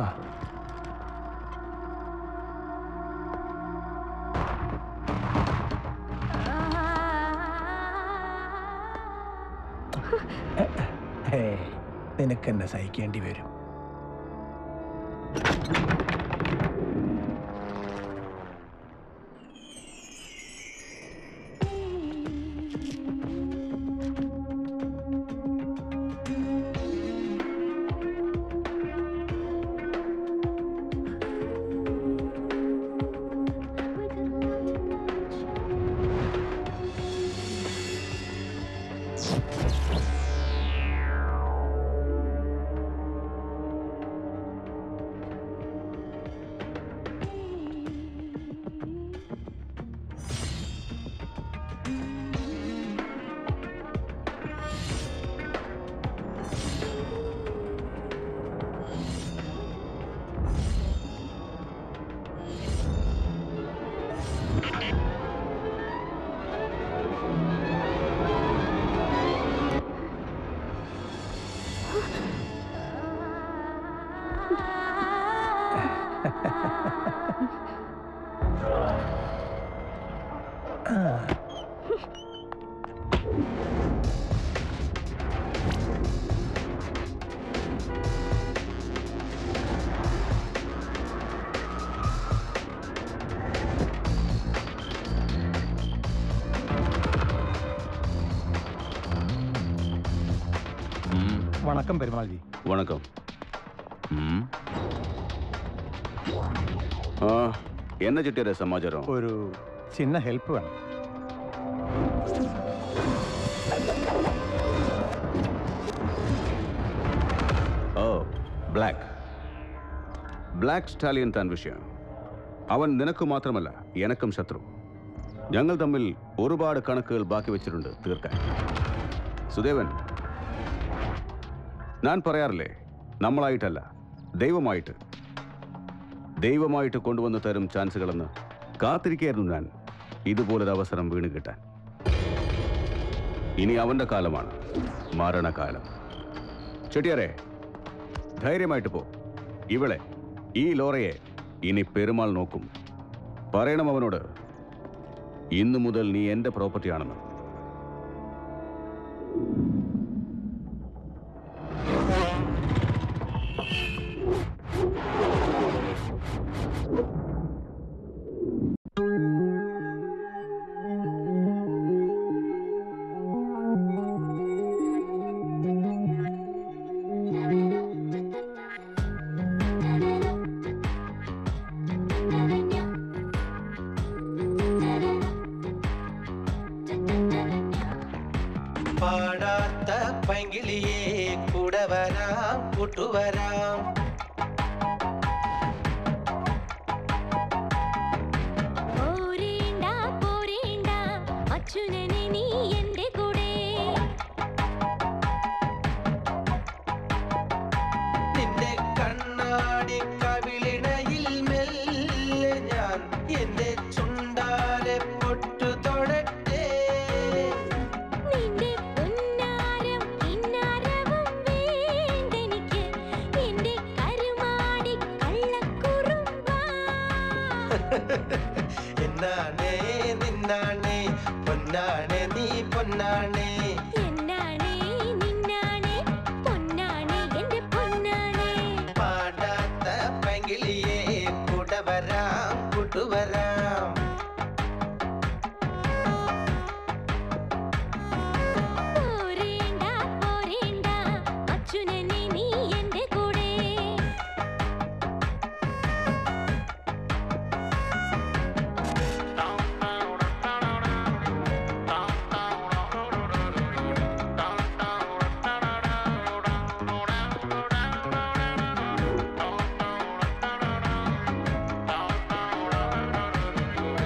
ഹേ നിനക്കെന്നെ സഹിക്കേണ്ടി വരും வணக்கம் பெருமாள்ஜி வணக்கம் ம். ആ, என்ன ചിട്ടിയുടെ സമാചാരം ഒരു ചിന്ന ഹെൽപ്പ് വേണം ഓ ബ്ലാക്ക് ബ്ലാക്ക് സ്റ്റാലിയൻ താൻ വിഷയം അവൻ നിനക്ക് മാത്രമല്ല എനക്കും ശത്രു ഞങ്ങൾ തമ്മിൽ ഒരുപാട് കണക്കുകൾ ബാക്കി വെച്ചിട്ടുണ്ട് തീർക്കാൻ സുദേവൻ ഞാൻ പറയാറില്ലേ നമ്മളായിട്ടല്ല ദൈവമായിട്ട് ദൈവമായിട്ട് കൊണ്ടുവന്ന് തരും ചാൻസുകളെന്ന് കാത്തിരിക്കായിരുന്നു ഞാൻ ഇതുപോലൊരു അവസരം വീണ് കിട്ടാൻ ഇനി അവന്റെ കാലമാണ് മരണകാലം ചെട്ടിയാരെ ധൈര്യമായിട്ട് പോ ഇവളെ ഈ ലോറയെ ഇനി പെരുമാൾ നോക്കും പറയണം അവനോട് ഇന്നു മുതൽ നീ എന്റെ പ്രോപ്പർട്ടിയാണെന്ന് പാടാത്ത പൈങ്കിളിയെ കൂടെ വരാം കൂട്ടുവരാം പോരേണ്ട പോരേണ്ട അച്യുനനെ നീ എന്റെ കൂടെ നിന്റെ കണ്ണാടി കവിളിണയിൽ മെല്ലെ ഞാൻ എന്റെ ചുണ്ടാലെ പൊട്ടു തൊടട്ടെ നിന്റെ പുന്നാരം കിന്നാരവും വേണ്ടെനിക്ക് എന്റെ കരുമാടി കള്ളക്കുറുമ്പാ എന്നാണേ നിന്നാണേ പൊന്നാണേ നീ പൊന്നാണേ എന്നാണേ നിന്നാണേ പൊന്നാണേ എന്റെ പൊന്നാണേ പാടാത്ത പൈങ്കിളിയെ കൂടെ വരാം കൂട്ടുവരാം പോരേണ്ട പോരേണ്ട അച്യുനനെ നീ എന്റെ കൂടെ ആ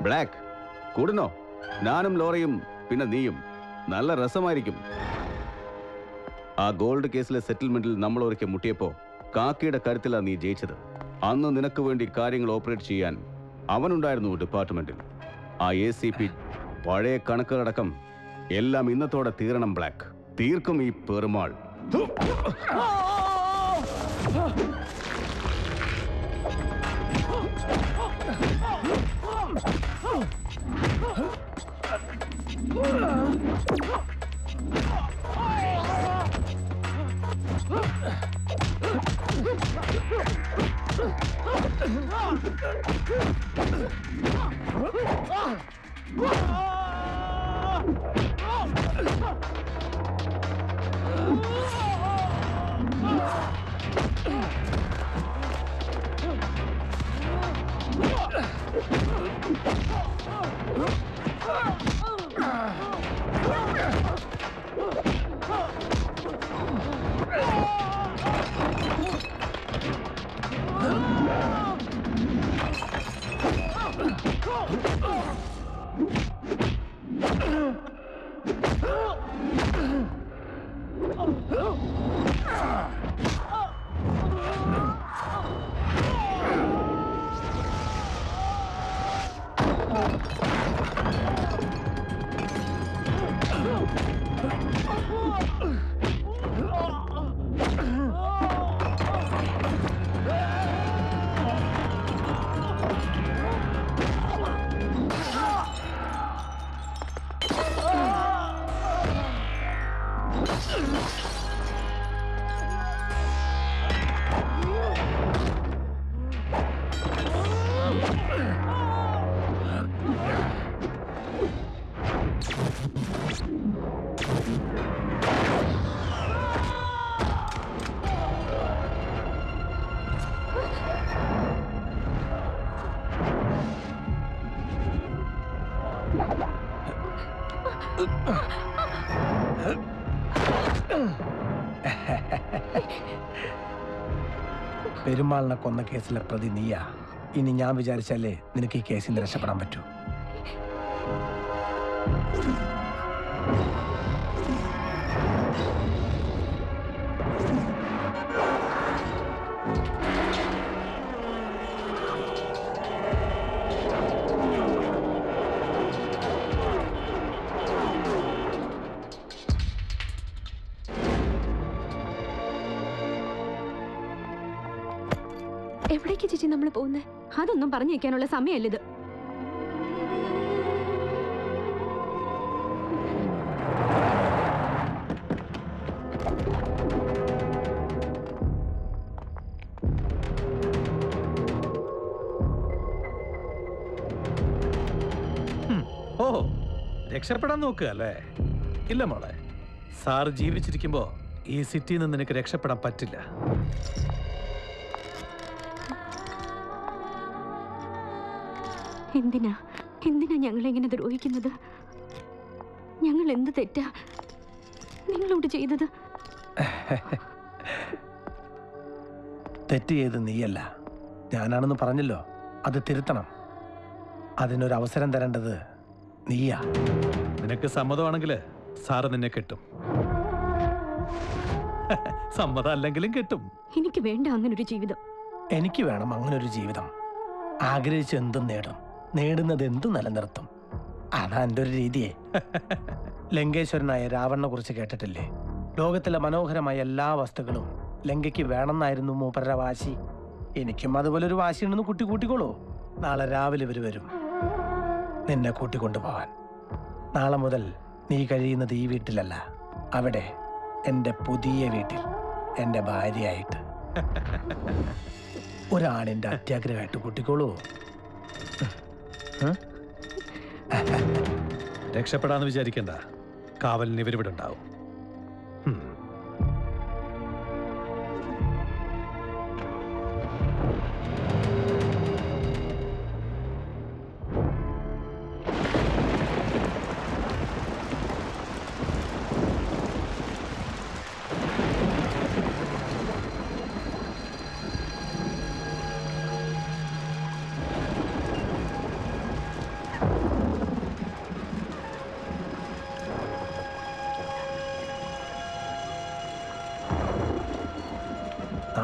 ബ്ലാക്ക് കൂടുന്നോ ഞാനും ലോറയും പിന്നെ നീയും നല്ല രസമായിരിക്കും ആ ഗോൾഡ് കേസിലെ സെറ്റിൽമെന്റിൽ നമ്മൾ ഒരിക്കൽ മുട്ടിയപ്പോ കാക്കിയുടെ കരുത്തിലാ നീ ജയിച്ചത് അന്ന് നിനക്ക് വേണ്ടി കാര്യങ്ങൾ ഓപ്പറേറ്റ് ചെയ്യാൻ അവനുണ്ടായിരുന്നു ഡിപ്പാർട്ട്മെന്റിൽ ആ എ സി പി പഴയ കണക്കുകളടക്കം എല്ലാം ഇന്നത്തോടെ തീരണം ബ്ലാക്ക് തീർക്കും ഈ പെരുമാൾ പെരുമാളിനെ കൊന്ന കേസിലെ പ്രതി നീയാ ഇനി ഞാൻ വിചാരിച്ചാലേ നിനക്ക് ഈ കേസിൽ നിന്ന് രക്ഷപ്പെടാൻ പറ്റൂ എവിടേക്ക് ചേച്ചി നമ്മൾ പോകുന്നത് അതൊന്നും പറഞ്ഞു വെക്കാനുള്ള സമയമല്ലിത് ഓ രക്ഷപ്പെടാൻ നോക്കുക അല്ലേ ഇല്ല മോളെ സാർ ജീവിച്ചിരിക്കുമ്പോ ഈ സിറ്റിയിൽ നിന്ന് നിനക്ക് രക്ഷപ്പെടാൻ പറ്റില്ല എന്തിനാ എന്തിനാ ഞങ്ങളെ ഇങ്ങനെ ദ്രോഹിക്കുന്നത് ഞങ്ങൾ എന്ത് തെറ്റാ നിങ്ങളോട് ചെയ്തത് തെറ്റ് ചെയ്ത് നീയല്ല ഞാനാണെന്ന് പറഞ്ഞല്ലോ അത് തിരുത്തണം അതിനൊരു അവസരം തരേണ്ടത് നീയാ നിനക്ക് സമ്മതമാണെങ്കിൽ സാറ് നിന്നെ കെട്ടും സമ്മതം അല്ലെങ്കിലും കെട്ടും എനിക്ക് വേണ്ട അങ്ങനൊരു ജീവിതം എനിക്ക് വേണം അങ്ങനൊരു ജീവിതം ആഗ്രഹിച്ച എന്തും നേടും നേടുന്നത് എന്തും നിലനിർത്തും അതാ എൻ്റെ ഒരു രീതിയെ ലങ്കേശ്വരനായ രാവണനെ കുറിച്ച് കേട്ടിട്ടില്ലേ ലോകത്തിലെ മനോഹരമായ എല്ലാ വസ്തുക്കളും ലങ്കയ്ക്ക് വേണമെന്നായിരുന്നു മൂപ്പരുടെ വാശി എനിക്കും അതുപോലെ ഒരു വാശിയുണ്ടെന്ന് കുട്ടി കൂട്ടിക്കോളൂ നാളെ രാവിലെ ഇവർ വരും നിന്നെ കൂട്ടിക്കൊണ്ടുപോകാൻ നാളെ മുതൽ നീ കഴിയുന്നത് ഈ വീട്ടിലല്ല അവിടെ എൻ്റെ പുതിയ വീട്ടിൽ എൻ്റെ ഭാര്യയായിട്ട് ഒരാണിൻ്റെ അത്യാഗ്രഹമായിട്ട് കൂട്ടിക്കോളൂ രക്ഷപ്പെടാന്ന് വിചാരിക്കണ്ട കാവലിന് ഇവരിവിടെ ഉണ്ടാവും ഹും.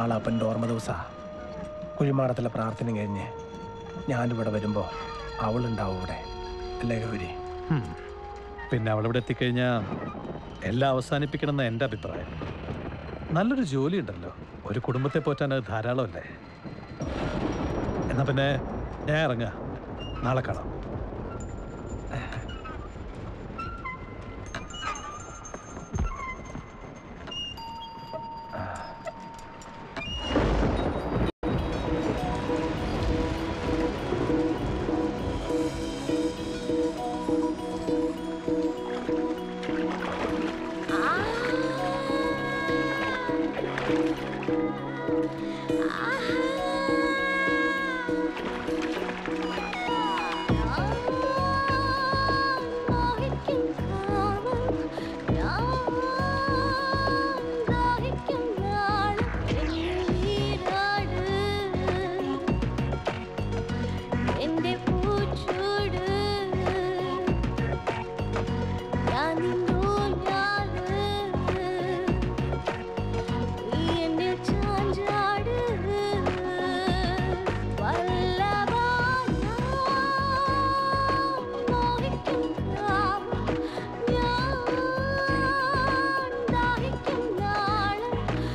നാളെ അപ്പൻ്റെ ഓർമ്മ ദിവസാ കുഴിമാടത്തിലെ പ്രാർത്ഥന കഴിഞ്ഞ് ഞാനിവിടെ വരുമ്പോൾ അവളുണ്ടാവും ഇവിടെ അല്ലേ ഗൗരി ഹും. പിന്നെ അവളിവിടെ എത്തിക്കഴിഞ്ഞാൽ എല്ലാം അവസാനിപ്പിക്കണം എന്ന എൻ്റെ അഭിപ്രായം നല്ലൊരു ജോലി ഉണ്ടല്ലോ ഒരു കുടുംബത്തെ പോറ്റാൻ അത് ധാരാളമല്ലേ എന്നാ പിന്നെ ഞാൻ ഇറങ്ങാം നാളെ കാണാം എന്റെ പൂച്ചൂട് ഞാൻ നിന്നൂഞ്ഞാല് നീ എന്നെ ചാഞ്ചാട് വല്ലഭാ ഞാൻ മോഹിക്കും കാമം ഞാൻ ദാഹിക്കും നാളം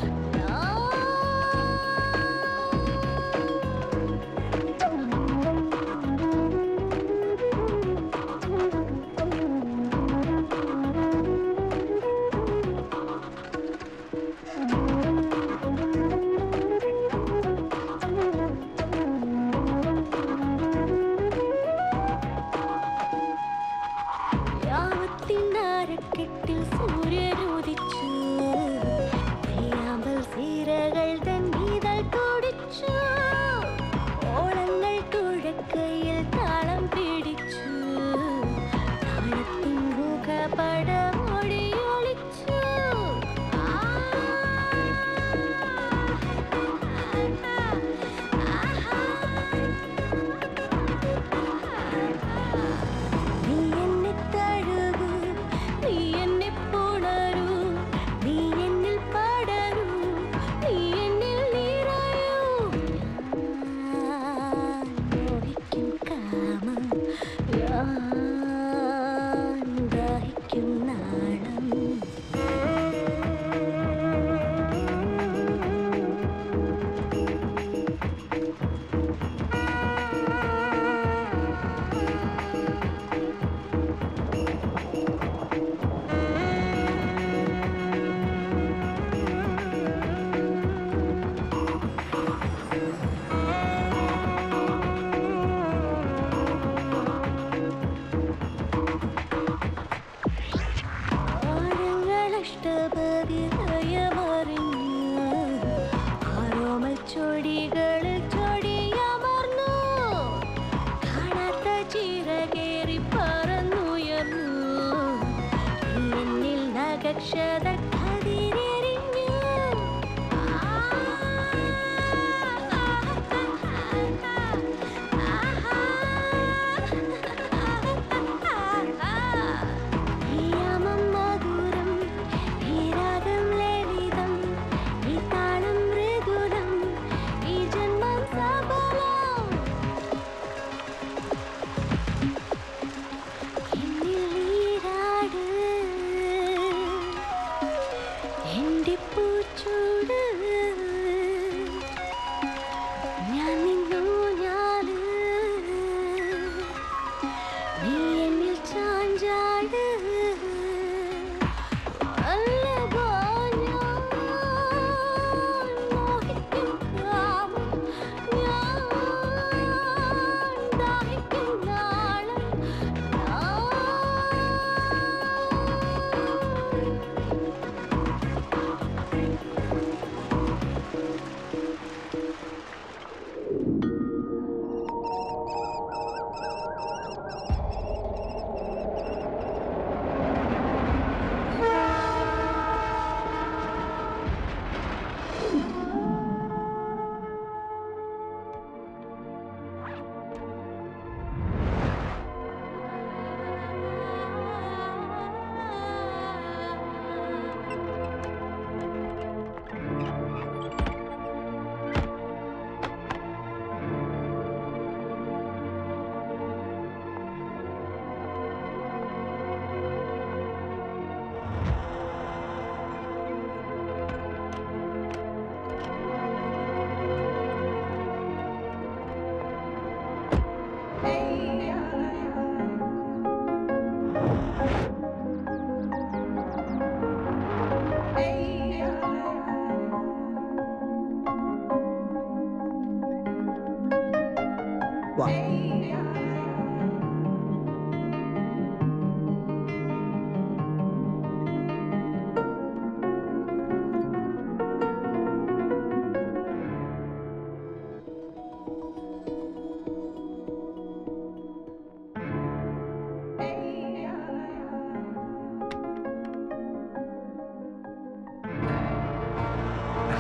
യാമത്തിനരക്കെട്ടിൽ സൂര്യനുദിച്ചു നെയ്യാമ്പൽ സീരകൾ തൻ നീതൽ കുടിച്ചു ഓളങ്ങൾ കുഴക്കയിൽ താളം പിടിച്ചു താളത്തിൻ മുഖപടം ഒളിച്ചു നീ എന്നെ തഴുകൂ നീ എന്നെ പുണരൂ നീ എന്നിൽ പടരൂ നീ എന്നിൽ നിറയൂ ഞാൻ മോഹിക്കും കാമം ഞാൻ ദാഹിക്കും നാണം ആഴങ്ങളഷ്ടപതിലയമറിഞ്ഞു ആരോമൽ ചൊടികളിൽ ചൊടിയമർന്നു കാണാത്ത ചിറകേറി പറന്നുയർന്നു എന്നിൽ നഗക്ഷത കതിരെറിഞ്ഞു യാമം മധുരം ഈ രാഗം ലളിതം ഈ താളം മൃദുലം ഈ ജന്മം സബലം എന്നിൽ നീരാട് എന്റെ പൂച്ചൂട് ഞാൻ നിന്നു ഞാല് നീ എന്നിൽ ചാഞ്ചാട് വല്ലഭോ ഞാൻ മോഹിക്കും കാമം ഞാൻ ദാഹിക്കും നാളം ആ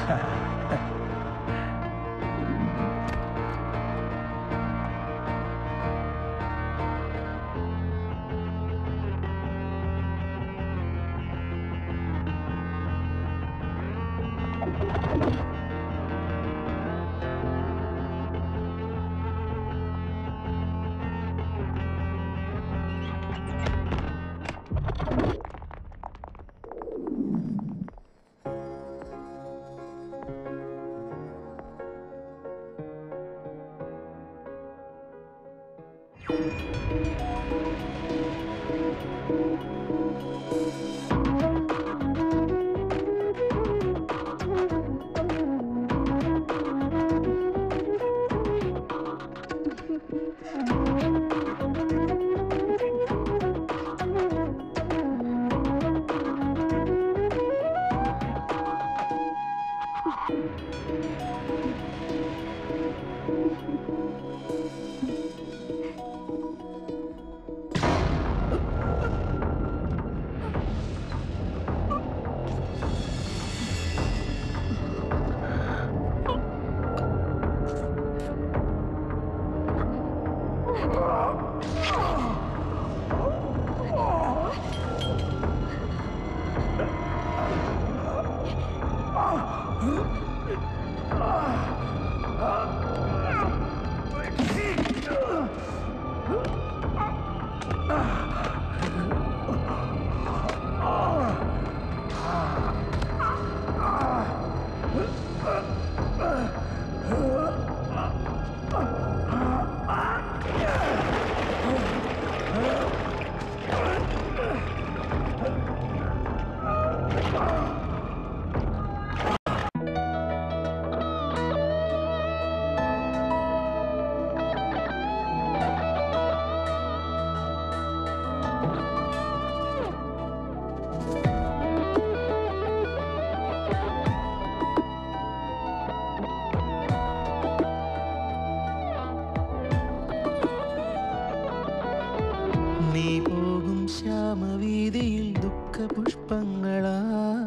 നീ പോകും ശ്യാമവീതിയിൽ ദുഃഖപുഷ്പങ്ങളാ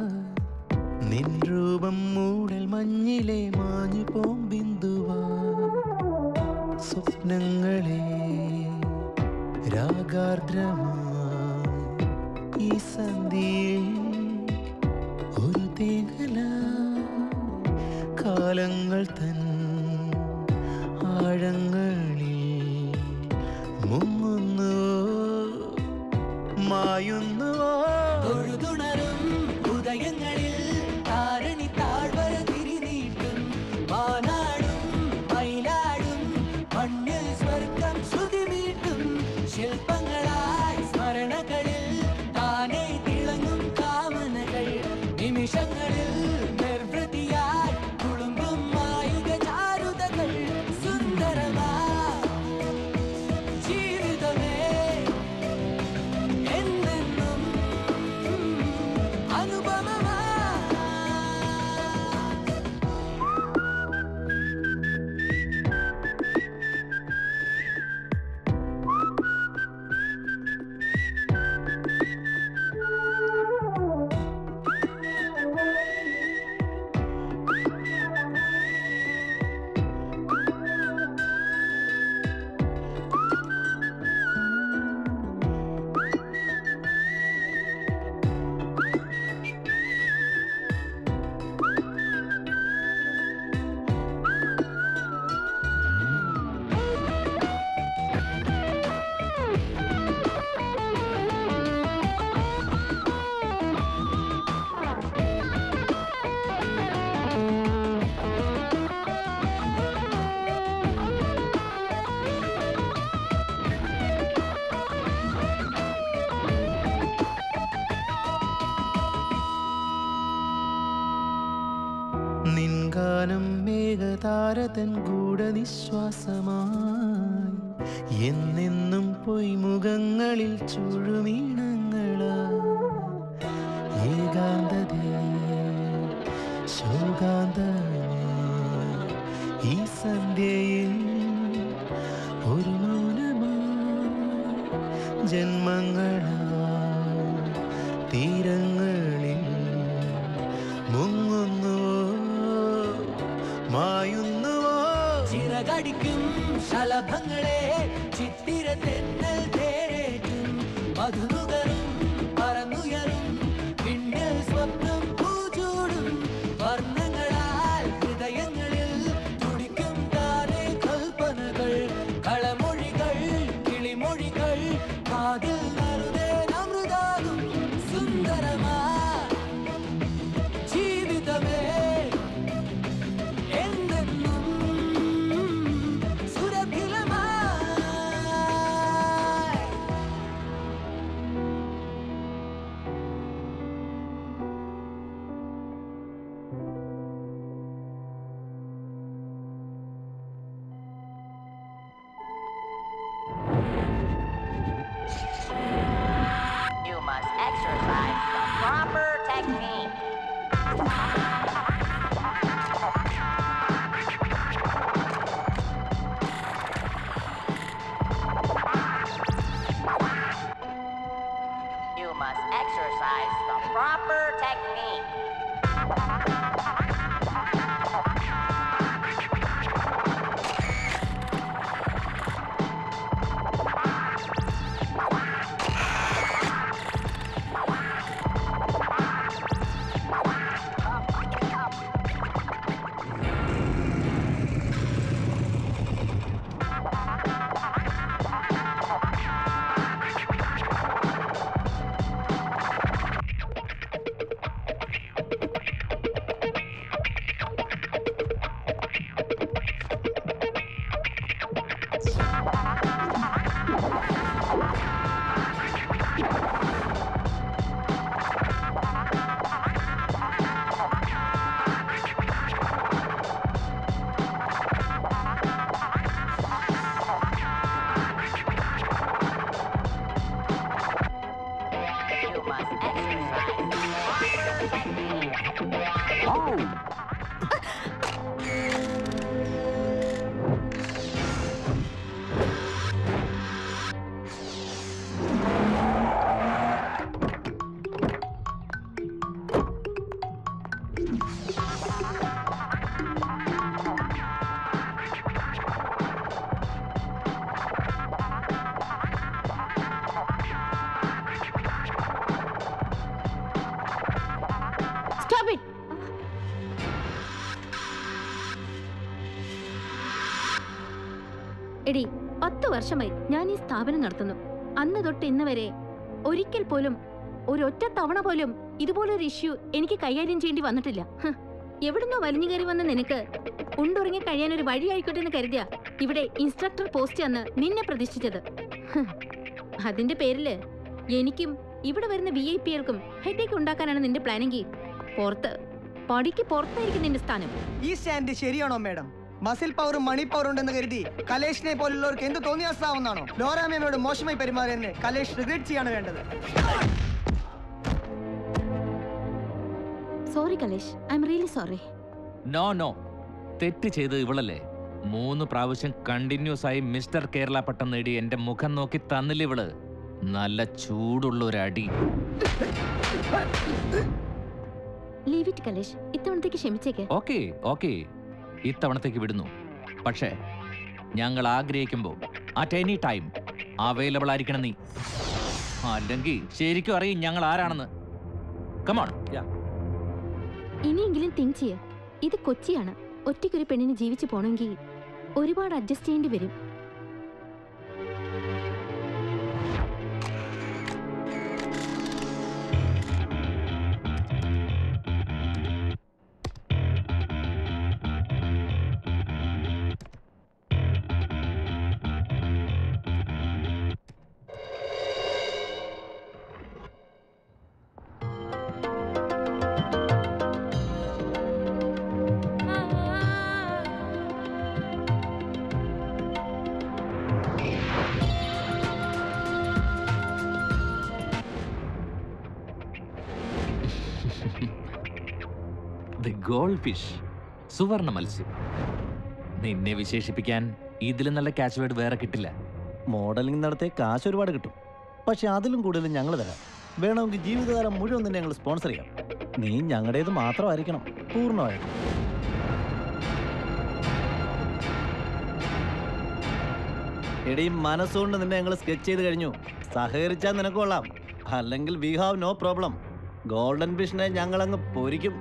നിൻ രൂപം മൂടൽ മഞ്ഞിലെ മാഞ്ഞു പോം ബിന്ദുവാ സ്വപ്നങ്ങളെ രാഗാർദ്രമായി ഈ സന്ധ്യയിൽ ഒരു തേങ്ങല കാലങ്ങൾ തൻ ആഴങ്ങളിൽ മുങ്ങുന്നുവോ മായുന്നുവോ തൊഴുതുണരും ഉദയങ്ങളിൽ താരണി താഴ്വര തിരിനീട്ടും വാനാടും മയിലാടും മണ്ണിൽ സ്വർഗം ശ്രുതി വീട്ടും ശില്പങ്ങളായി സ്മരണകളിൽ താനേ തിളങ്ങും കാമനകൾ നിമിഷങ്ങളിൽ നിർവൃതിയായി കുളുമ്പും മായുക ചാരുതകൾ സുന്ദരമാ ജീവിതമേ എന്നെന്നും അനുപമമാ നിൻഗാനം മേഘതാരതൻ ഗൂഢനിശ്വാസമായി എന്നെന്നും പൊയ്മുഖങ്ങളിൽ ചുഴുമീണങ്ങളാ ഏകാന്തതേ ശോകാന്തമായി ഈ സന്ധ്യയിൽ ഒരു മൗനമായി ജന്മങ്ങളാ തീരങ്ങളിൽ മുങ്ങുന്നു ചിറകടിക്കും ശലഭങ്ങളെ ചിത്തിര തെന്നൽ തേരേറ്റും മധുനുകരും പറന്നുയരും പിന്നിൽ സ്വപ്നം പൂച്ചൂടും വർണ്ണങ്ങളാൽ ഹൃദയങ്ങളിൽ തുടിക്കും താരെ കൽപ്പനകൾ കളമൊഴികൾ കിളിമൊഴികൾ കാതിൽ നറുതേ അമൃതാകും സുന്ദരമാ ജീവിതമേ എന്നെന്നും സുരഭിലമായി You must exercise the proper technique. You must exercise the proper technique. You must exercise the proper technique. Stop it എടി പത്ത് വർഷമായി ഞാൻ ഈ സ്ഥാപനം നടത്തുന്നു അന്ന് തൊട്ട് ഇന്ന് വരെ ഒരിക്കൽ പോലും ഒരൊറ്റ തവണ പോലും ഇതുപോലൊരു ഇഷ്യൂ എനിക്ക് കൈകാര്യം ചെയ്യേണ്ടി വന്നിട്ടില്ല ഹ്, എവിടുന്നോ വലിഞ്ഞു കയറി വന്ന നിനക്ക് ഉണ്ടുറങ്ങി കഴിയാൻ ഒരു വഴി ആയിക്കോട്ടെ എന്ന് കരുതിയ ഇവിടെ ഇൻസ്ട്രക്ടർ പോസ്റ്റ് അന്ന് നിന്നെ പ്രതിഷ്ഠിച്ചത് ഹ്, അതിന്റെ പേരില് എനിക്കും ഇവിടെ വരുന്ന വി ഐ പികൾക്കും ഹെഡേക്ക് ഉണ്ടാക്കാനാണ് നിന്റെ പ്ലാനെങ്കിൽ പുറത്ത് പടിക്ക് പുറത്തായിരിക്കും നിന്റെ സ്ഥാനം ഈ സ്റ്റാൻഡ് ശരിയാണോ മാഡം മസിൽ പവറും മണി പവറും ഉണ്ടെന്ന് കരുതി കലേഷിനെ പോലുള്ളവർക്ക് എന്ത് തോന്നിയാസാവുന്നാണോ ലോറാമയോട് മോശമായി പെരുമാറിയെന്ന് കലേഷ് റിഗ്രറ്റ് ചെയ്യാണ് വേണ്ടത് sorry Kalesh I'm really sorry no no തെറ്റ് ചെയ്ത് ഇവളല്ലേ മൂന്ന് പ്രാവശ്യം കണ്ടിന്യൂസ് ആയി മിസ്റ്റർ കേരള പട്ടം നേടി എന്റെ മുഖം നോക്കി തന്നില്ല ഇവള് നല്ല ചൂടുള്ള ഒരു അടി ലീവ് ഇറ്റ് കലേഷ് ഇത്തവണത്തേക്ക് ക്ഷമിച്ചേക്ക് ഓക്കെ ഓക്കെ ഇത്തവണത്തേക്ക് വിടുന്നു പക്ഷേ ഞങ്ങൾ ആഗ്രഹിക്കുമ്പോൾ അറ്റ് എനി ടൈം അവൈലബിൾ ആയിരിക്കണം നീ അല്ലെങ്കിൽ ശരിക്കും അറിയും ഞങ്ങൾ ആരാണെന്ന് കമോൺ ഇനിയെങ്കിലും തിങ്ക് ചെയ്യ ഇത് കൊച്ചിയാണ് ഒറ്റയ്ക്കൊരു പെണ്ണിന് ജീവിച്ചു പോണെങ്കിൽ ഒരുപാട് അഡ്ജസ്റ്റ് ചെയ്യേണ്ടി വരും ദി ഗോൾഡ് ഫിഷ് സുവർണ മത്സ്യം നിന്നെ വിശേഷിപ്പിക്കാൻ ഇതിലും നല്ല ക്യാച്ച് വേർഡ് വേറെ കിട്ടില്ല മോഡലിംഗ് നടത്തിയ കാശ് ഒരുപാട് കിട്ടും പക്ഷെ അതിലും കൂടുതൽ ഞങ്ങൾ തരാം വേണമെങ്കിൽ ജീവിതകാലം മുഴുവൻ തന്നെ ഞങ്ങൾ സ്പോൺസർ ചെയ്യാം നീ ഞങ്ങളുടേത് മാത്രമായിരിക്കണം പൂർണ്ണമായിട്ടും എടീ മനസ്സുകൊണ്ട് നിന്നെ ഞങ്ങൾ സ്കെച്ച് ചെയ്ത് കഴിഞ്ഞു സഹകരിച്ചാൽ നിനക്ക് കൊള്ളാം അല്ലെങ്കിൽ we have no problem golden ഫിഷിനെ ഞങ്ങൾ അങ്ങ് പൊരിക്കും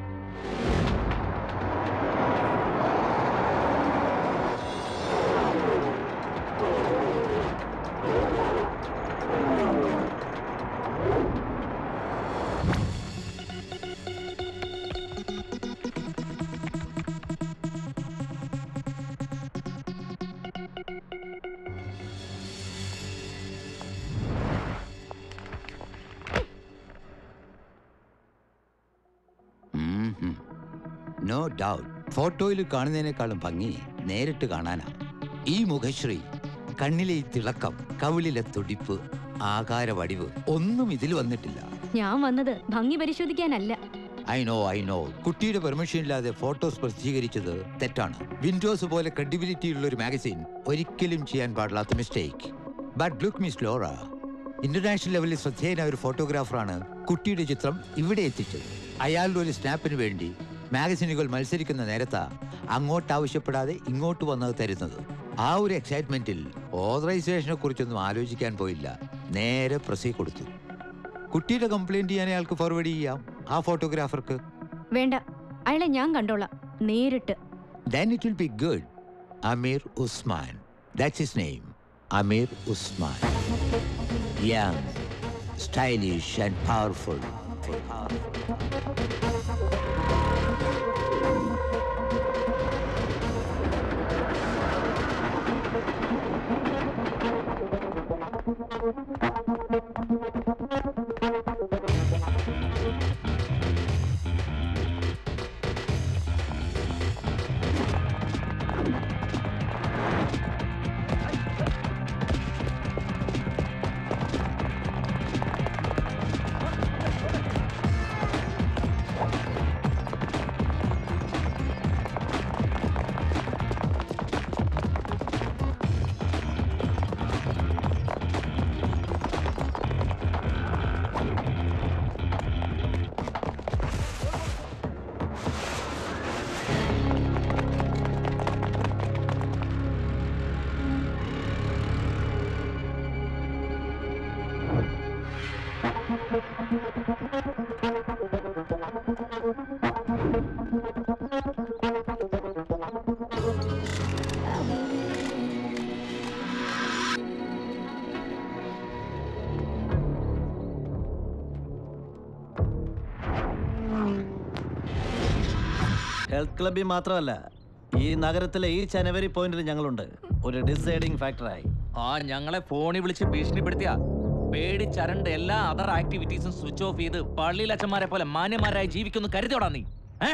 നോ ഡൗട്ട് ഫോട്ടോയിൽ കാണുന്നതിനേക്കാളും ഭംഗി നേരിട്ട് കാണാനാ ഈ മുഖശ്രീ കണ്ണിലെ ഈ തിളക്കം കവിളിലെ തുടിപ്പ് ആകാര വടിവ് ഒന്നും ഇതിൽ വന്നിട്ടില്ല ഞാൻ വന്നത് ഭംഗി പരിശോധിക്കാനല്ല ഐ നോ ഐ നോ കുട്ടിയുടെ പെർമിഷൻ ഇല്ലാതെ ഫോട്ടോസ് പ്രസിദ്ധീകരിച്ചത് തെറ്റാണ് വിൻഡോസ് പോലെ ക്രെഡിബിലിറ്റി ഉള്ള ഒരു മാഗസിൻ ഒരിക്കലും ചെയ്യാൻ പാടില്ലാത്ത mistake but look Miss Laura international ലെവലിൽ ശ്രദ്ധേയനായ ഒരു ഫോട്ടോഗ്രാഫറാണ് കുട്ടിയുടെ ചിത്രം ഇവിടെ എത്തിച്ചത് അയാളുടെ ഒരു സ്നാപ്പിന് വേണ്ടി മാഗസിനുകൾ മത്സരിക്കുന്ന നേരത്താ അങ്ങോട്ട് ആവശ്യപ്പെടാതെ ഇങ്ങോട്ട് വന്നത് തരുന്നത് ആ ഒരു എക്സൈറ്റ്മെന്റിൽ ഓതറൈസേഷനെ കുറിച്ചൊന്നും ആലോചിക്കാൻ പോയില്ല നേരെ പ്രസി കൊടുത്തു കുട്ടിയുടെ കംപ്ലൈന്റ് ചെയ്യാൻ അയാൾക്ക് ഫോർവേഡ് ചെയ്യാം ആ ഫോട്ടോഗ്രാഫർക്ക് വേണ്ട അയാളെ ഞാൻ കണ്ടോളാം നേരിട്ട് then it will be good. Amir Usman. That's his name. Amir Usman. Young, stylish, and powerful. Health ക്ലബിൽ മാത്രമല്ല ഈ നഗരത്തിലെ ഈ ജനുവരി പോയിന്റിൽ ഞങ്ങളുണ്ട് ഒരു ഡിസൈഡിങ് ഫാക്ടറായി ആ ഞങ്ങളെ ഫോണിൽ വിളിച്ച് ഭീഷണിപ്പെടുത്തിയ പേടിച്ചരണ്ട് എല്ലാ അതർ ആക്ടിവിറ്റീസും സ്വിച്ച് ഓഫ് ചെയ്ത് പള്ളിയിലച്ചന്മാരെ പോലെ മാന്യന്മാരായി ജീവിക്കുന്നു കരുതിയോടാ നീ ഏ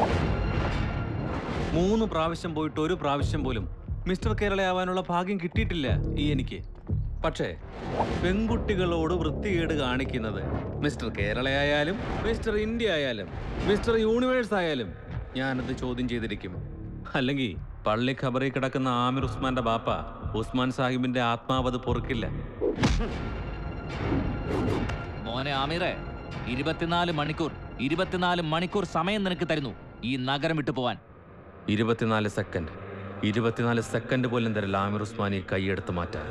മൂന്ന് പ്രാവശ്യം പോയിട്ട് ഒരു പ്രാവശ്യം പോലും മിസ്റ്റർ കേരളയാവാനുള്ള ഭാഗ്യം കിട്ടിയിട്ടില്ല ഈ എനിക്ക് പക്ഷേ പെൺകുട്ടികളോട് വൃത്തികേട് കാണിക്കുന്നത് മിസ്റ്റർ കേരളയായാലും മിസ്റ്റർ ഇന്ത്യ ആയാലും മിസ്റ്റർ യൂണിവേഴ്സ് ആയാലും ഞാനത് ചോദ്യം ചെയ്തിരിക്കും അല്ലെങ്കിൽ പള്ളി ഖബറിൽ കിടക്കുന്ന ആമിർ ഉസ്മാന്റെ ബാപ്പ ഉസ്മാൻ സാഹിബിന്റെ ആത്മാവത് പൊറുക്കില്ല മോനെ ആമിറെ ഇരുപത്തിനാല് മണിക്കൂർ ഇരുപത്തിനാല് മണിക്കൂർ സമയം നിനക്ക് തരുന്നു ഈ നഗരം വിട്ടു പോവാൻ ഇരുപത്തിനാല് സെക്കൻഡ് ഇരുപത്തിനാല് സെക്കൻഡ് പോലും തരില്ല ആമിർ ഉസ്മാനി കൈയെടുത്ത് മാറ്റാൻ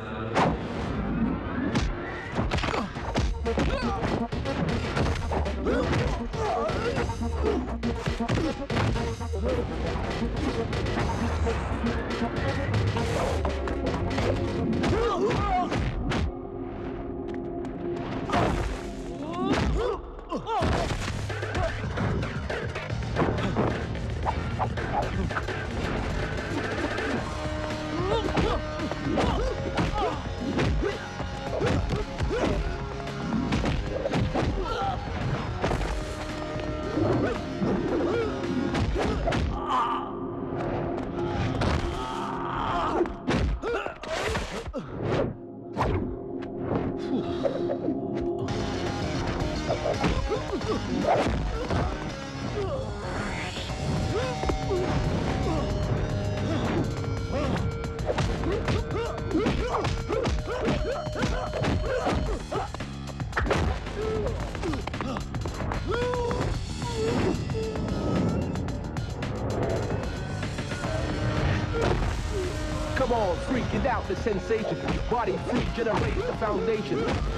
Come on, freak it out, the sensation. Body freak generates the foundation.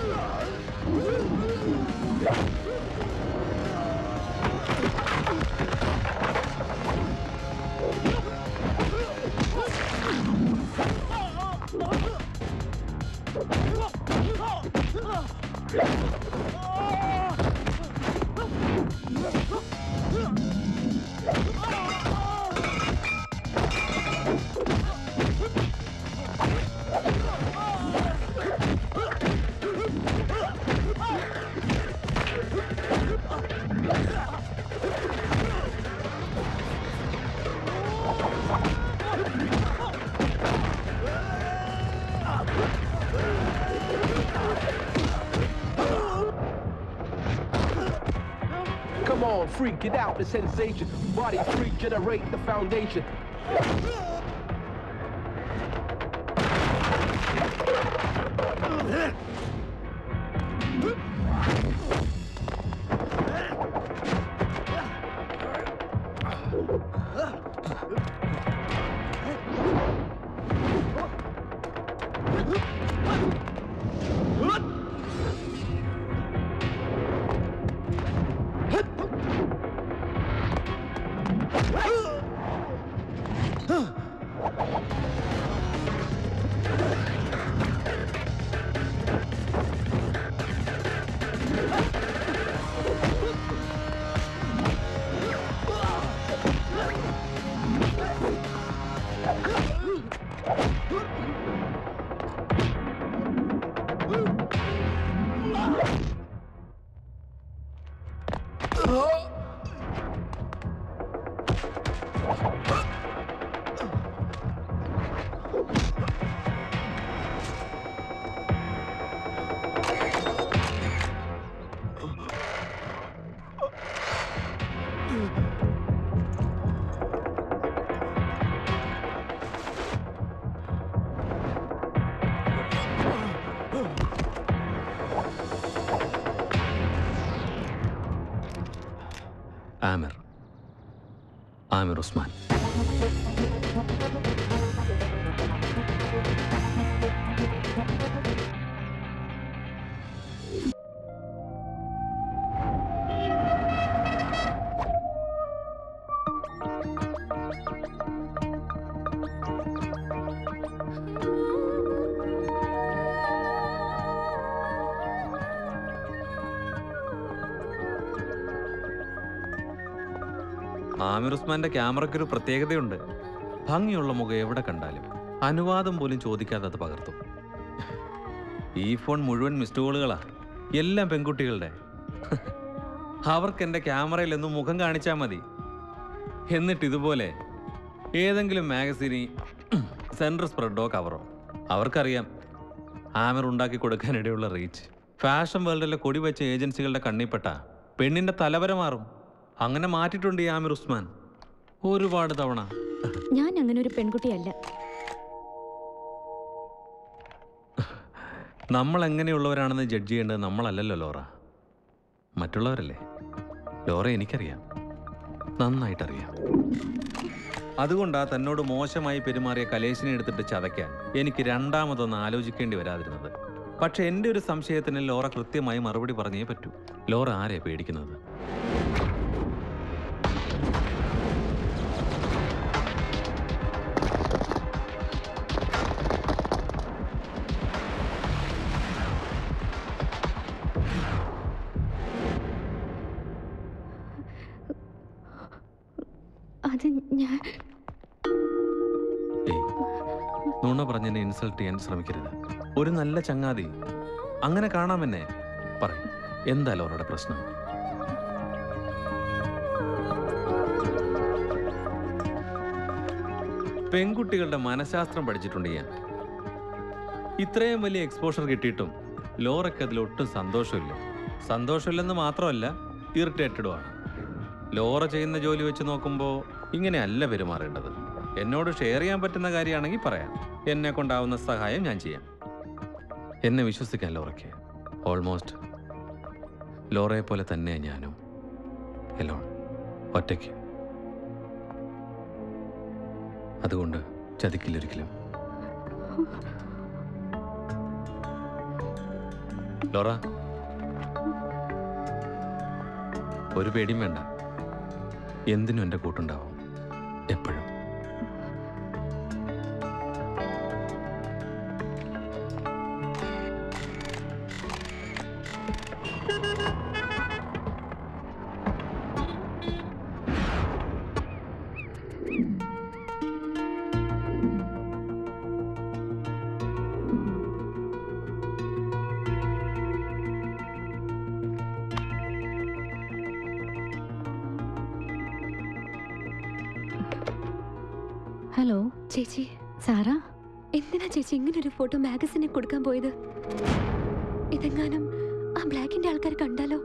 Come on, freak it out, the sensation. Body freak generate the foundation. Aamir Aamir Usman Aamir ഉസ്മാന്റെ ക്യാമറയ്ക്ക് ഒരു പ്രത്യേകതയുണ്ട് ഭംഗിയുള്ള മുഖം എവിടെ കണ്ടാലും അനുവാദം പോലും ചോദിക്കാതെ അത് പകർത്തും ഈ ഫോൺ മുഴുവൻ മിസ്ഡ് കോളുകളാ എല്ലാം പെൺകുട്ടികളുടെ അവർക്ക് എൻ്റെ ക്യാമറയിൽ ഒന്നും മുഖം കാണിച്ചാൽ മതി എന്നിട്ട് ഇതുപോലെ ഏതെങ്കിലും മാഗസീനി സെൻട്രൽ സ്പ്രെഡോ കവറോ അവർക്കറിയാം ആമിർ ഉണ്ടാക്കി കൊടുക്കാനിടയുള്ള റീച്ച് ഫാഷൻ വേൾഡിലെ കൊടി വെച്ച ഏജൻസികളുടെ കണ്ണിപ്പെട്ട പെണ്ണിന്റെ തലവര മാറും അങ്ങനെ മാറ്റിയിട്ടുണ്ട് ഈ ആമിർ ഉസ്മാൻ ഒരുപാട് തവണ ഞാൻ അങ്ങനെ ഒരു പെൺകുട്ടിയല്ല നമ്മൾ എങ്ങനെയുള്ളവരാണെന്ന് ജഡ്ജ് ചെയ്യേണ്ടത് നമ്മളല്ലല്ലോ ലോറ മറ്റുള്ളവരല്ലേ ലോറ എനിക്കറിയാം നന്നായിട്ടറിയാം അതുകൊണ്ടാ തന്നോട് മോശമായി പെരുമാറിയ കലേശിനെ എടുത്തിട്ട് ചതയ്ക്കാൻ എനിക്ക് രണ്ടാമതൊന്ന് ആലോചിക്കേണ്ടി വരാതിരുന്നത് പക്ഷെ എൻ്റെ ഒരു സംശയത്തിന് ലോറ കൃത്യമായി മറുപടി പറഞ്ഞേ പറ്റൂ ലോറ ആരെയാ പേടിക്കുന്നത് അത് ഞാൻ നുണ പറഞ്ഞെന്നെ ഇൻസൾട്ട് ചെയ്യാൻ ശ്രമിക്കരുത് ഒരു നല്ല ചങ്ങാതി അങ്ങനെ കാണാമെന്നെ പറയും എന്താ ലോറയുടെ പ്രശ്നം പെൺകുട്ടികളുടെ മനഃശാസ്ത്രം പഠിച്ചിട്ടുണ്ട് ഞാൻ ഇത്രയും വലിയ എക്സ്പോഷർ കിട്ടിയിട്ടും ലോറയ്ക്ക് അതിൽ ഒട്ടും സന്തോഷമില്ല സന്തോഷമില്ലെന്ന് മാത്രമല്ല ഇറിറ്റേറ്റഡുമാണ് ലോറ ചെയ്യുന്ന ജോലി വെച്ച് നോക്കുമ്പോൾ ഇങ്ങനെയല്ല പെരുമാറേണ്ടത് എന്നോട് ഷെയർ ചെയ്യാൻ പറ്റുന്ന കാര്യമാണെങ്കിൽ പറയാം എന്നെ കൊണ്ടാവുന്ന സഹായം ഞാൻ ചെയ്യാം എന്നെ വിശ്വസിക്കാൻ ലോറയ്ക്ക് ഓൾമോസ്റ്റ് ലോറയെ പോലെ തന്നെ ഞാനും എലോൺ ഒറ്റയ്ക്ക് അതുകൊണ്ട് ചതിക്കില്ലൊരിക്കലും ലോറ ഒരു പേടിയും വേണ്ട എന്തിനും എൻ്റെ കൂട്ടുണ്ടാവും എപ്പോഴും ഹലോ ചേച്ചി സാറ എന്തിനാ ചേച്ചി ഇങ്ങനെ ഒരു ഫോട്ടോ മാഗസിനിൽ കൊടുക്കാൻ പോയത് ഇതെങ്ങാനും ആ ബ്ലാക്കിന്റെ ആൾക്കാർ കണ്ടാലോ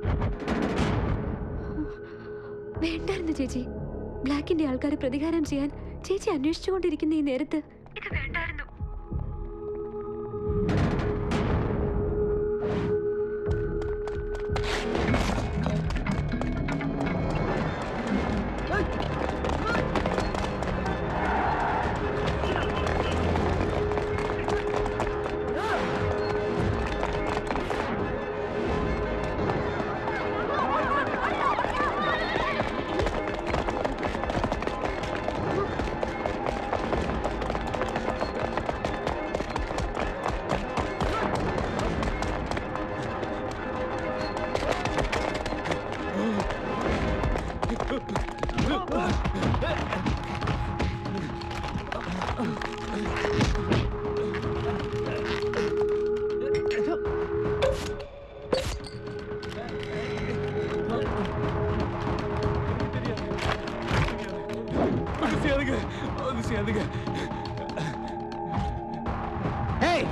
വേണ്ടായിരുന്നു ചേച്ചി ബ്ലാക്കിന്റെ ആൾക്കാർ പ്രതികാരം ചെയ്യാൻ ചേച്ചി അന്വേഷിച്ചുകൊണ്ടിരിക്കുന്ന ഈ നേരത്ത് ഇത് വേണ്ടായിരുന്നു ஒன்றும் செய்யாதுங்க ஒன்றும் செய்யாதுங்க ஏய்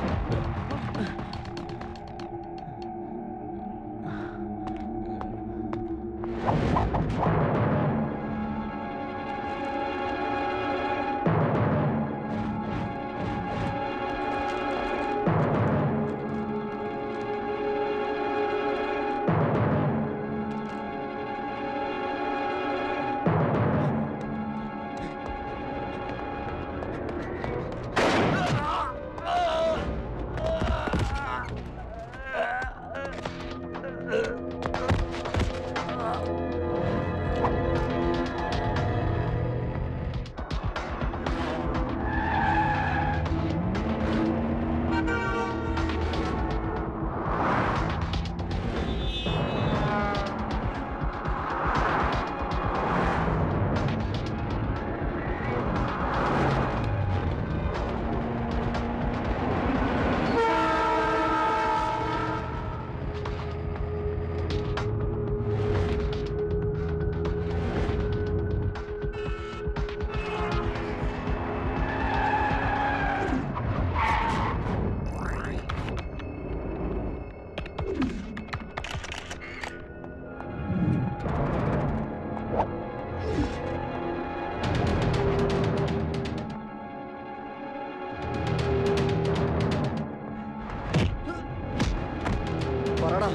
പറടാ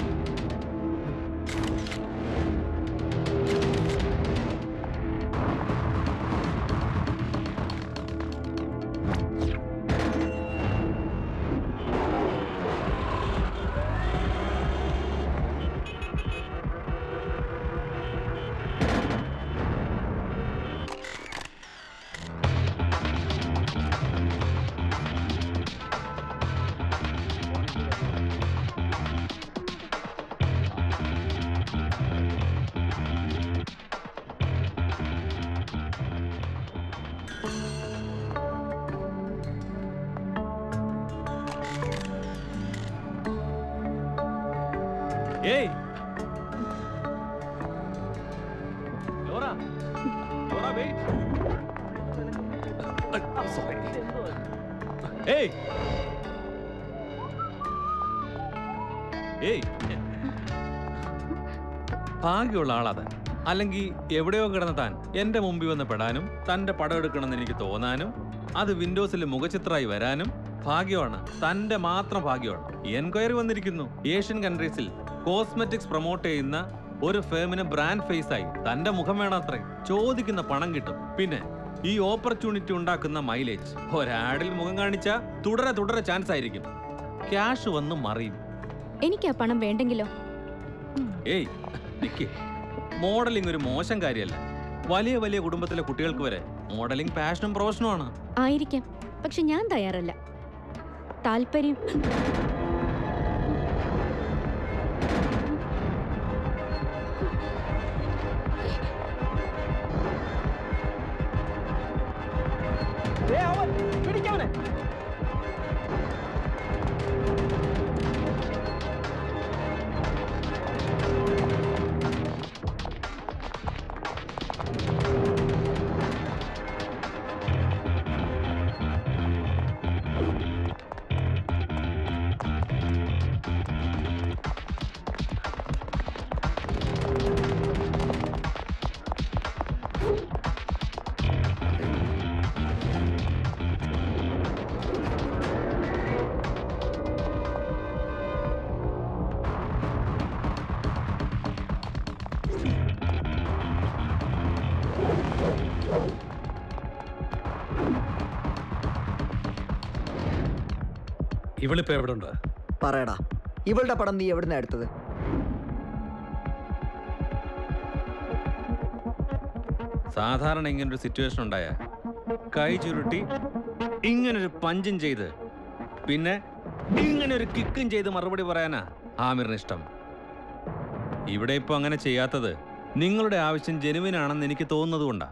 ഏയ് ലോറ ലോറ വെയിറ്റ് സോറി ഏയ് ഏയ് ഭാഗ്യമുള്ള ആളാ താൻ അല്ലെങ്കിൽ എവിടെയോ കിടന്ന താൻ എന്റെ മുമ്പിൽ വന്ന് പെടാനും തന്റെ പടം എടുക്കണമെന്ന് എനിക്ക് തോന്നാനും അത് വിൻഡോസിൽ മുഖചിത്രമായി വരാനും ഭാഗ്യമാണ് തന്റെ മാത്രം ഭാഗ്യമാണ് എൻക്വയറി വന്നിരിക്കുന്നു ഏഷ്യൻ കൺട്രീസിൽ കോസ്മെറ്റിക്സ് പ്രൊമോട്ട് ചെയ്യുന്ന ഒരു ഫേമിന് ബ്രാൻഡ് ഫേസ് ആയി തന്റെ മുഖം വേണം അത്രേ ചോദിക്കുന്ന പണം കിട്ടും പിന്നെ ഈ ഓപ്പർച്യൂണിറ്റി ഉണ്ടാക്കുന്ന മൈലേജ് ഒരാടിൽ മുഖം കാണിച്ച തുടരെ തുടരെ ചാൻസ് ആയിരിക്കും ക്യാഷ് വന്ന് മറിയും എനിക്ക് ആ പണം വേണ്ടെങ്കിലോ ഏയ് നിക്ക് മോഡലിംഗ് ഒരു മോശം കാര്യമല്ല വലിയ വലിയ കുടുംബത്തിലെ കുട്ടികൾക്ക് വരെ മോഡലിംഗ് പാഷനും പ്രൊഫഷനുമാണ് ആയിരിക്കാം പക്ഷെ ഞാൻ തയ്യാറല്ല താല്പര്യം പിടിക്കവനെ ഇവളിപ്പോ എവിടെ ഉണ്ട് പറയടാ ഇവളുടെ പടം നീ എവിടുന്നാ എടുത്തത് സാധാരണ ഇങ്ങനൊരു സിറ്റുവേഷൻ ഉണ്ടായ കൈ ചുരുട്ടി ഇങ്ങനൊരു പഞ്ചും ചെയ്ത് പിന്നെ ഇങ്ങനെ ഒരു കിക്കും ചെയ്ത് മറുപടി പറയാനാ ആമിറിന് ഇഷ്ടം ഇവിടെ ഇപ്പൊ അങ്ങനെ ചെയ്യാത്തത് നിങ്ങളുടെ ആവശ്യം ജനുവിനാണെന്ന് എനിക്ക് തോന്നുന്നത് കൊണ്ടാ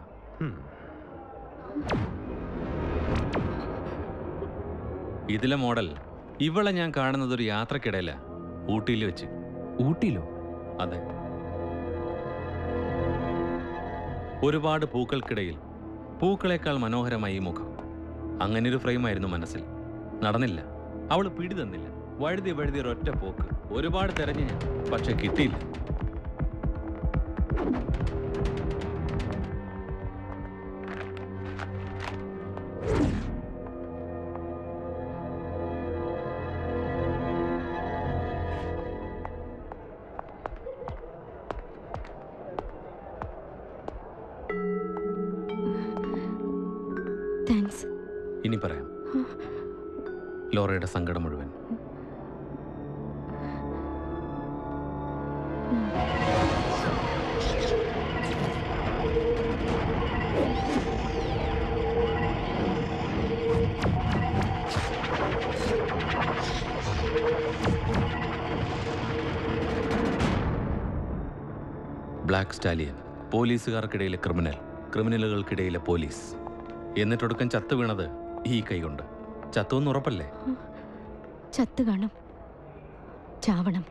ഇതിലെ മോഡൽ ഇവളെ ഞാൻ കാണുന്നത് ഒരു യാത്രക്കിടയില ഊട്ടിയിൽ വെച്ച് ഊട്ടിയിലോ അതെ ഒരുപാട് പൂക്കൾക്കിടയിൽ പൂക്കളേക്കാൾ മനോഹരമായി ഈ മുഖം അങ്ങനെ ഒരു ഫ്രെയിമായിരുന്നു മനസ്സിൽ നടന്നില്ല അവൾ പിടി തന്നില്ല വഴുതി വഴുതി ഒരൊറ്റ പോക്ക് ഒരുപാട് തെരഞ്ഞു ഞാൻ പക്ഷെ കിട്ടിയില്ല താങ്ക്സ് ഇനി പറയാം ലോറയുടെ സങ്കടം മുഴുവൻ ബ്ലാക്ക് സ്റ്റാലിയൻ പോലീസുകാർക്കിടയിലെ ക്രിമിനൽ ക്രിമിനലുകൾക്കിടയിലെ പോലീസ് എന്നിട്ടൊടുക്കം ചത്തു വീണത് ഈ കൈകൊണ്ട് ചത്തുവെന്ന് ഉറപ്പല്ലേ ചത്തു കാണും ചാവണം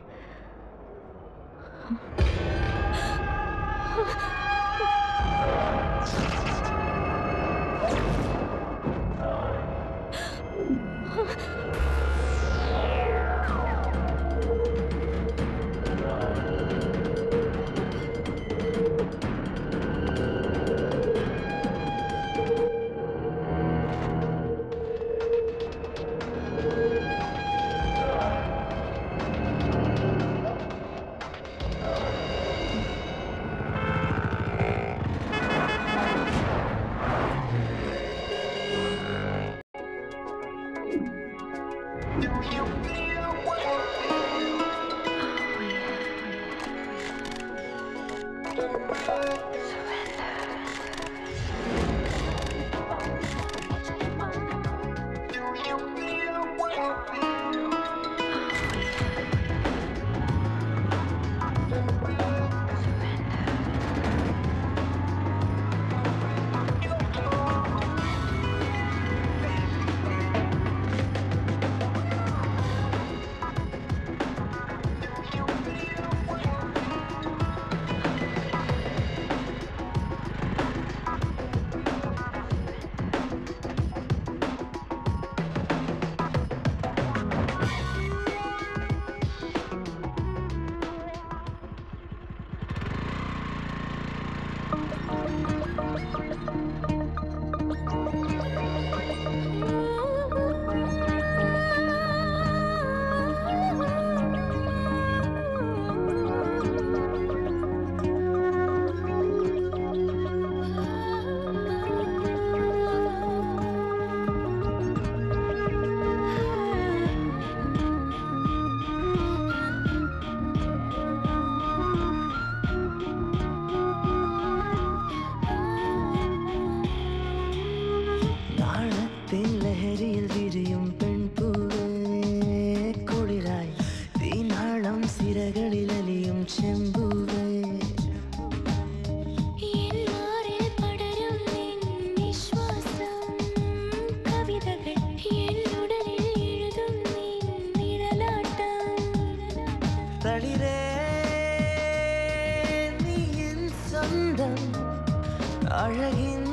അഴകിൻ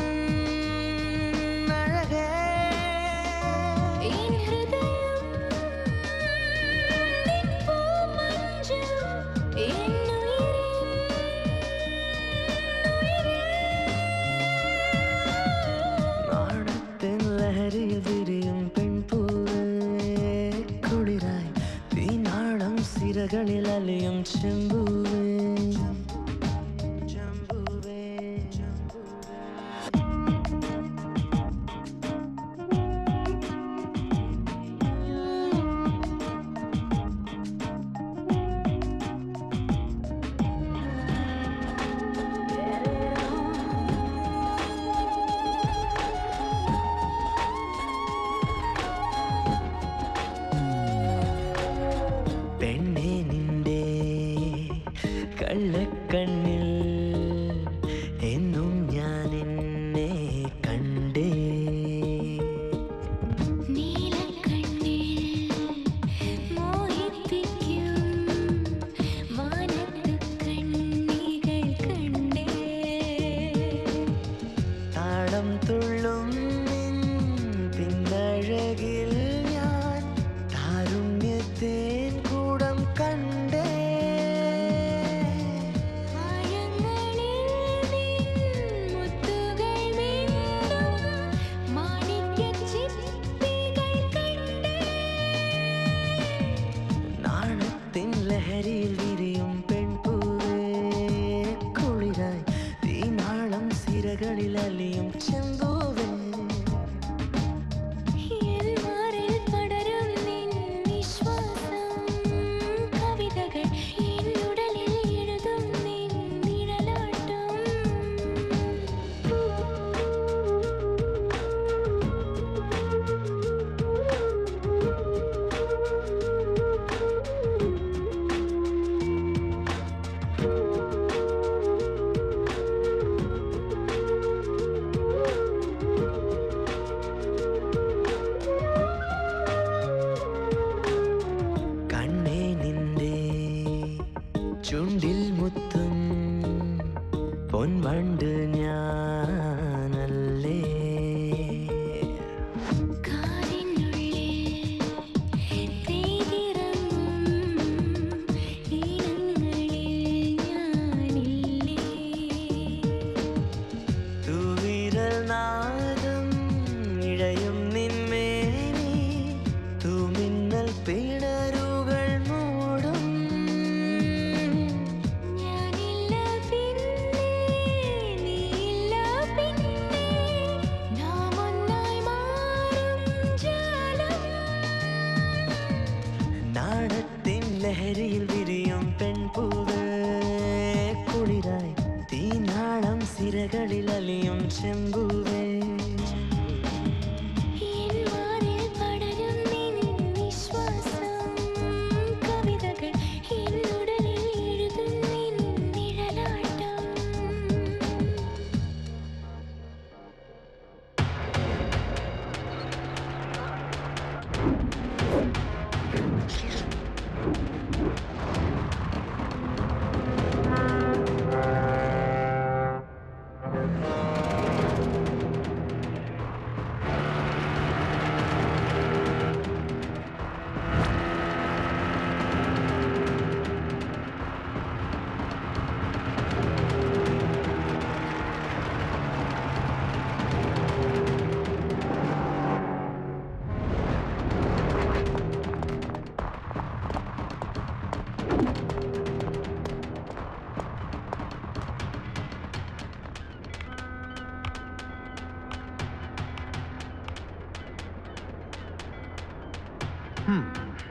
അഴകേ എൻ ഹൃദയം നിൻ പൂമഞ്ചം എന്നുയിരേ നാടത്തിൻ ലഹരിയിൽ വിരിയും പെൺപൂവേ കുളിരായി തീനാളം സിരകളിൽ അലിയും ചെമ്പൂവേ പെണ്ണെ നിന്റെ കള്ളക്കണ്ണിൽ എന്നും ഞാൻ എന്നെ കണ്ടേ മോഹിപ്പിക്കും വാനത്ത് കണ്ണികൾ കണ്ടേ താളം തുള്ളും നിൻ പിന്നഴകിൽ ഞാൻ താരുണ്യത്തേൻ കൂടം കണ്ടേ ആഴങ്ങളിൽ നിൻ മുത്തുകൾ വീണ്ടും മാണിക്യച്ചിപ്പികൾ കണ്ടേ നാണത്തിൻ ലഹരിയിൽ വിരിയും പെൺപൂവേ കുളിരായി തീനാളം സിരകളിൽ അലിയും ചെമ്പൂവേ എൻ മാറിൽ പടരും നിൻ വിശ്വാസം കവിതകൾ എന്നുടലിൽ എഴുതും നിൻ നിഴലാട്ടം കണ്ണേ നിന്റെ ചുണ്ടിൽ മുത്തും പൊൻവണ്ട് ഞാനല്ലേ തൂവിരൽ നാദം ഇഴയും നിന്മേനി തൂമിന്നൽ പിണരുകൾ മൂടും ഞാനില്ല പിന്നെ നീയില്ല പിന്നെ നാം ഒന്നായി മാറും ജാലം നാടത്തിൻ ലഹരിയിൽ വിരിയും പെൺപൂവേ കുളിരായി തീനാളം സിരകളിൽ അലിയും ചെമ്പൂവേ എൻ മാറിൽ പടരും നിൻ വിശ്വാസം കവിതകൾ എന്നുടലിൽ എഴുതും നിൻ നിഴലാട്ടം ഹും.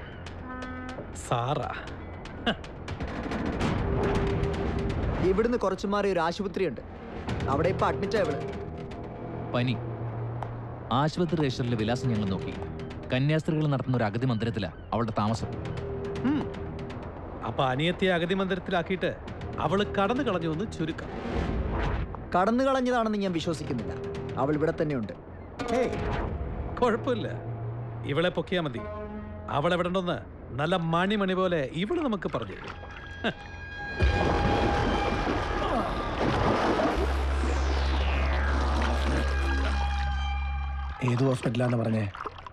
സാറാ ഇവിടുന്ന് കുറച്ചു മാറി ഒരു ആശുപത്രിയുണ്ട് അവിടെ ഇപ്പൊ അഡ്മിറ്റ് ആയവള് പനി ആശുപത്രി രജിസ്റ്ററിലെ വിലാസം ഞങ്ങൾ നോക്കി കന്യാസ്ത്രീകൾ നടത്തുന്ന ഒരു അഗതി മന്ദിരത്തിലാണ് അവളുടെ താമസം ഹും. അപ്പൊ അനിയത്തിയെ അഗതി മന്ദിരത്തിലാക്കിയിട്ട് അവള് കടന്നു കളഞ്ഞു എന്ന് ചുരുക്കം കടന്നു കളഞ്ഞതാണെന്ന് ഞാൻ വിശ്വസിക്കുന്നില്ല അവൾ ഇവിടെ തന്നെയുണ്ട് കുഴപ്പമില്ല ഇവളെ പൊക്കിയാ മതി അവൾ എവിടെ ഉണ്ടെന്ന് നല്ല മണി മണി പോലെ ഇവള് നമുക്ക് പറഞ്ഞു തരും. ഹ. ഏത് ഹോസ്പിറ്റലാന്ന് പറഞ്ഞേ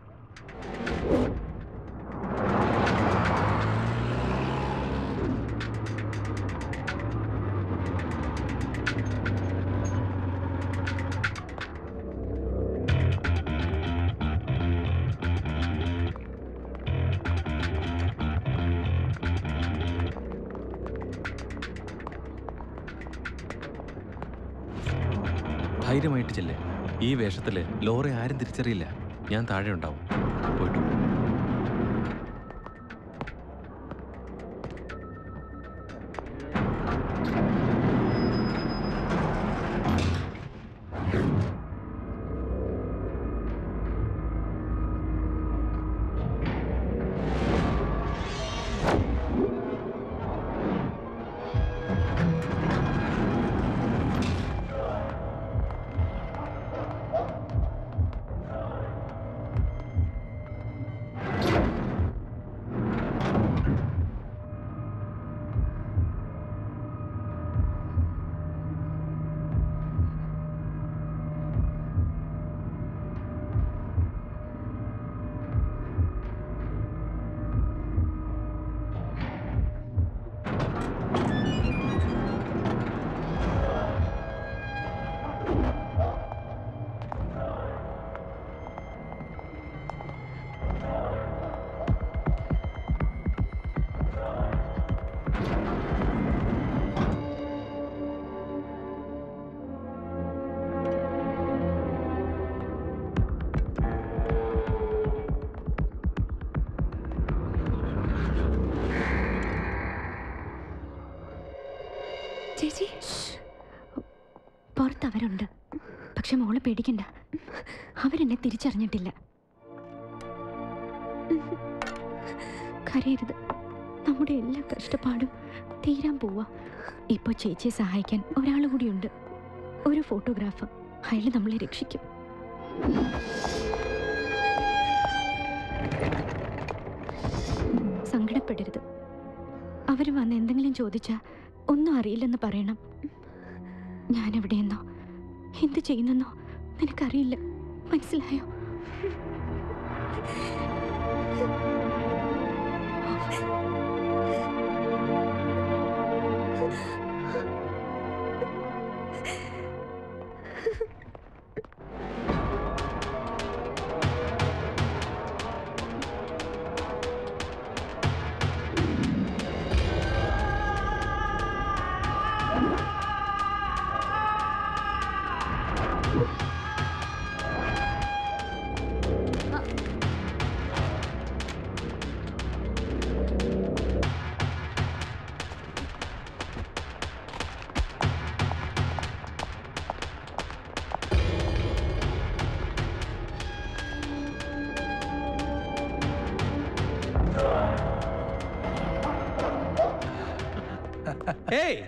ധൈര്യമായിട്ട് ചെല്ലേ ഈ വേഷത്തില് ലോറെ ആരും തിരിച്ചറിയില്ല ഞാൻ താഴെ ഉണ്ടാവും പോയിട്ടു ചേച്ചി പുറത്ത് അവരുണ്ട് പക്ഷെ മോള് പേടിക്കണ്ട അവരെന്നെ തിരിച്ചറിഞ്ഞിട്ടില്ല കരയരുത് നമ്മുടെ എല്ലാ കഷ്ടപ്പാടും തീരാൻ പോവാ ഇപ്പോൾ ചേച്ചിയെ സഹായിക്കാൻ ഒരാൾ കൂടിയുണ്ട് ഒരു ഫോട്ടോഗ്രാഫർ അയാൾ നമ്മളെ രക്ഷിക്കും സങ്കടപ്പെടരുത് അവർ വന്ന് എന്തെങ്കിലും ചോദിച്ചാൽ ഒന്നും അറിയില്ലെന്ന് പറയണം ഞാൻ എവിടെയെന്നോ എന്ത് ചെയ്യുന്നെന്നോ നിനക്കറിയില്ല മനസ്സിലായോ Hey!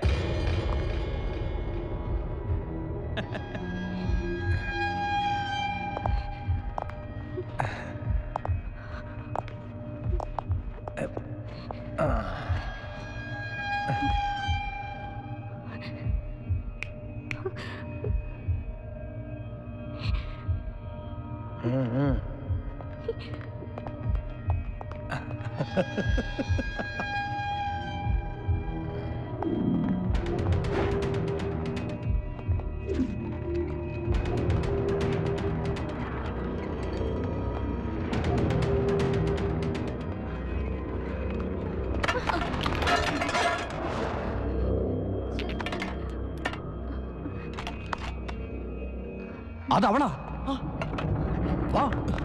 അതവളാ വാ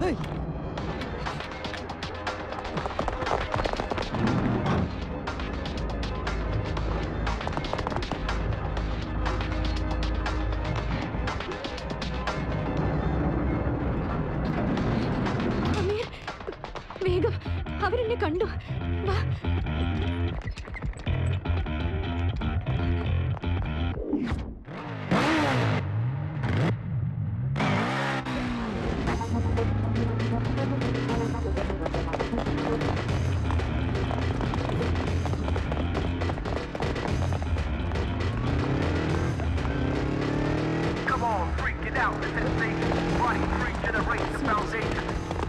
അമീർ വേഗം അവരെന്നെ കണ്ടു വാ Come on, freak it it out, the sensation. Body regenerate the foundation.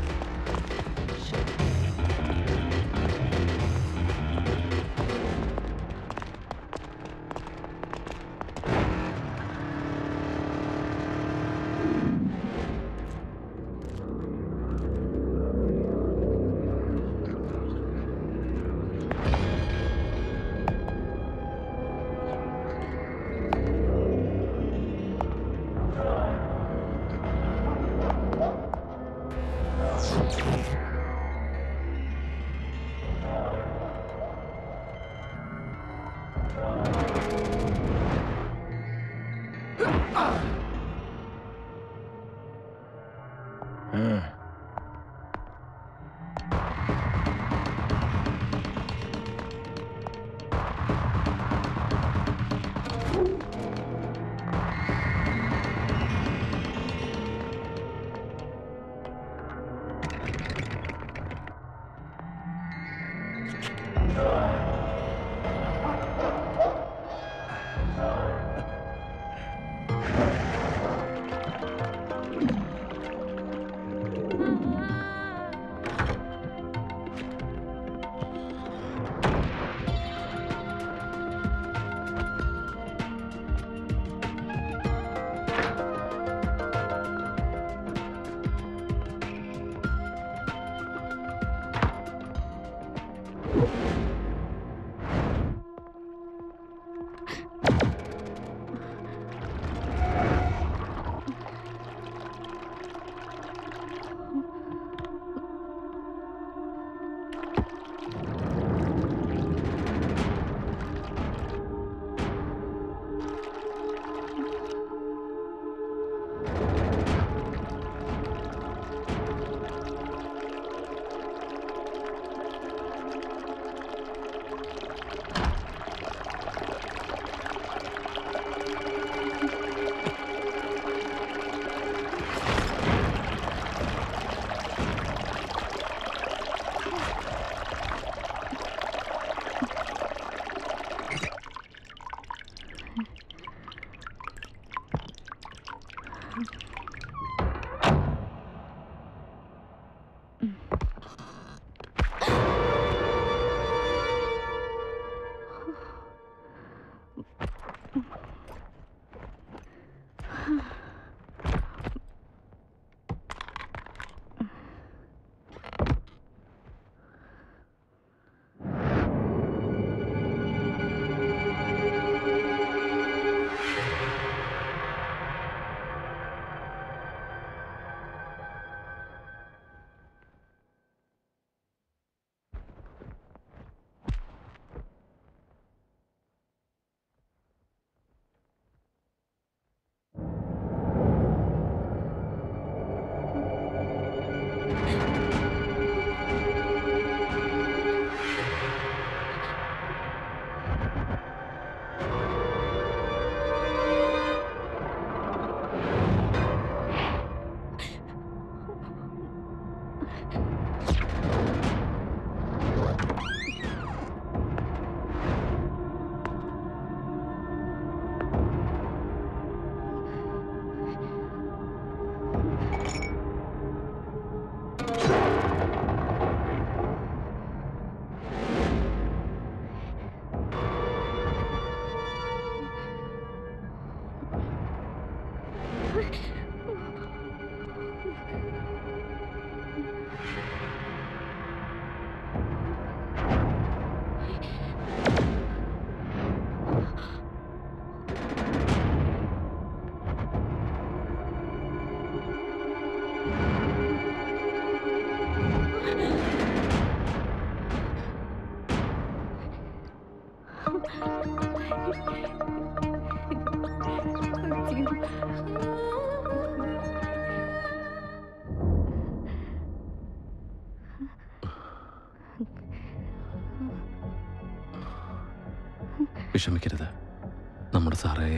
വിഷമിക്കരുത് നമ്മുടെ സാറേ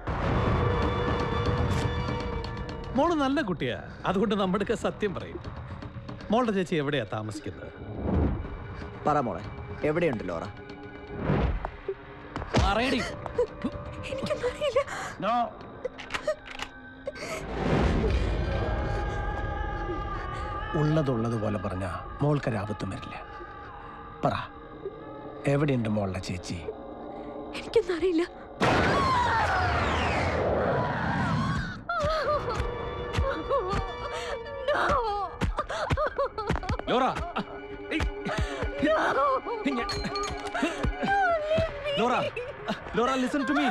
മോള് നല്ല കുട്ടിയാ അതുകൊണ്ട് നമ്മുടെ സത്യം പറയും മോളുടെ ചേച്ചി എവിടെയാ താമസിക്കുന്നത് പറ മോളെ എവിടെയുണ്ട് ലോറ പറയടി എനിക്കൊന്നും അറിയില്ല നോ ഉള്ളതുള്ളതുപോലെ പറഞ്ഞ മോൾക്കൊരാപത്തും വരില്ല പറ എവിടെയുണ്ട് മോളുടെ ചേച്ചി എനിക്കൊന്നും അറിയില്ല Laura Laura Laura listen to me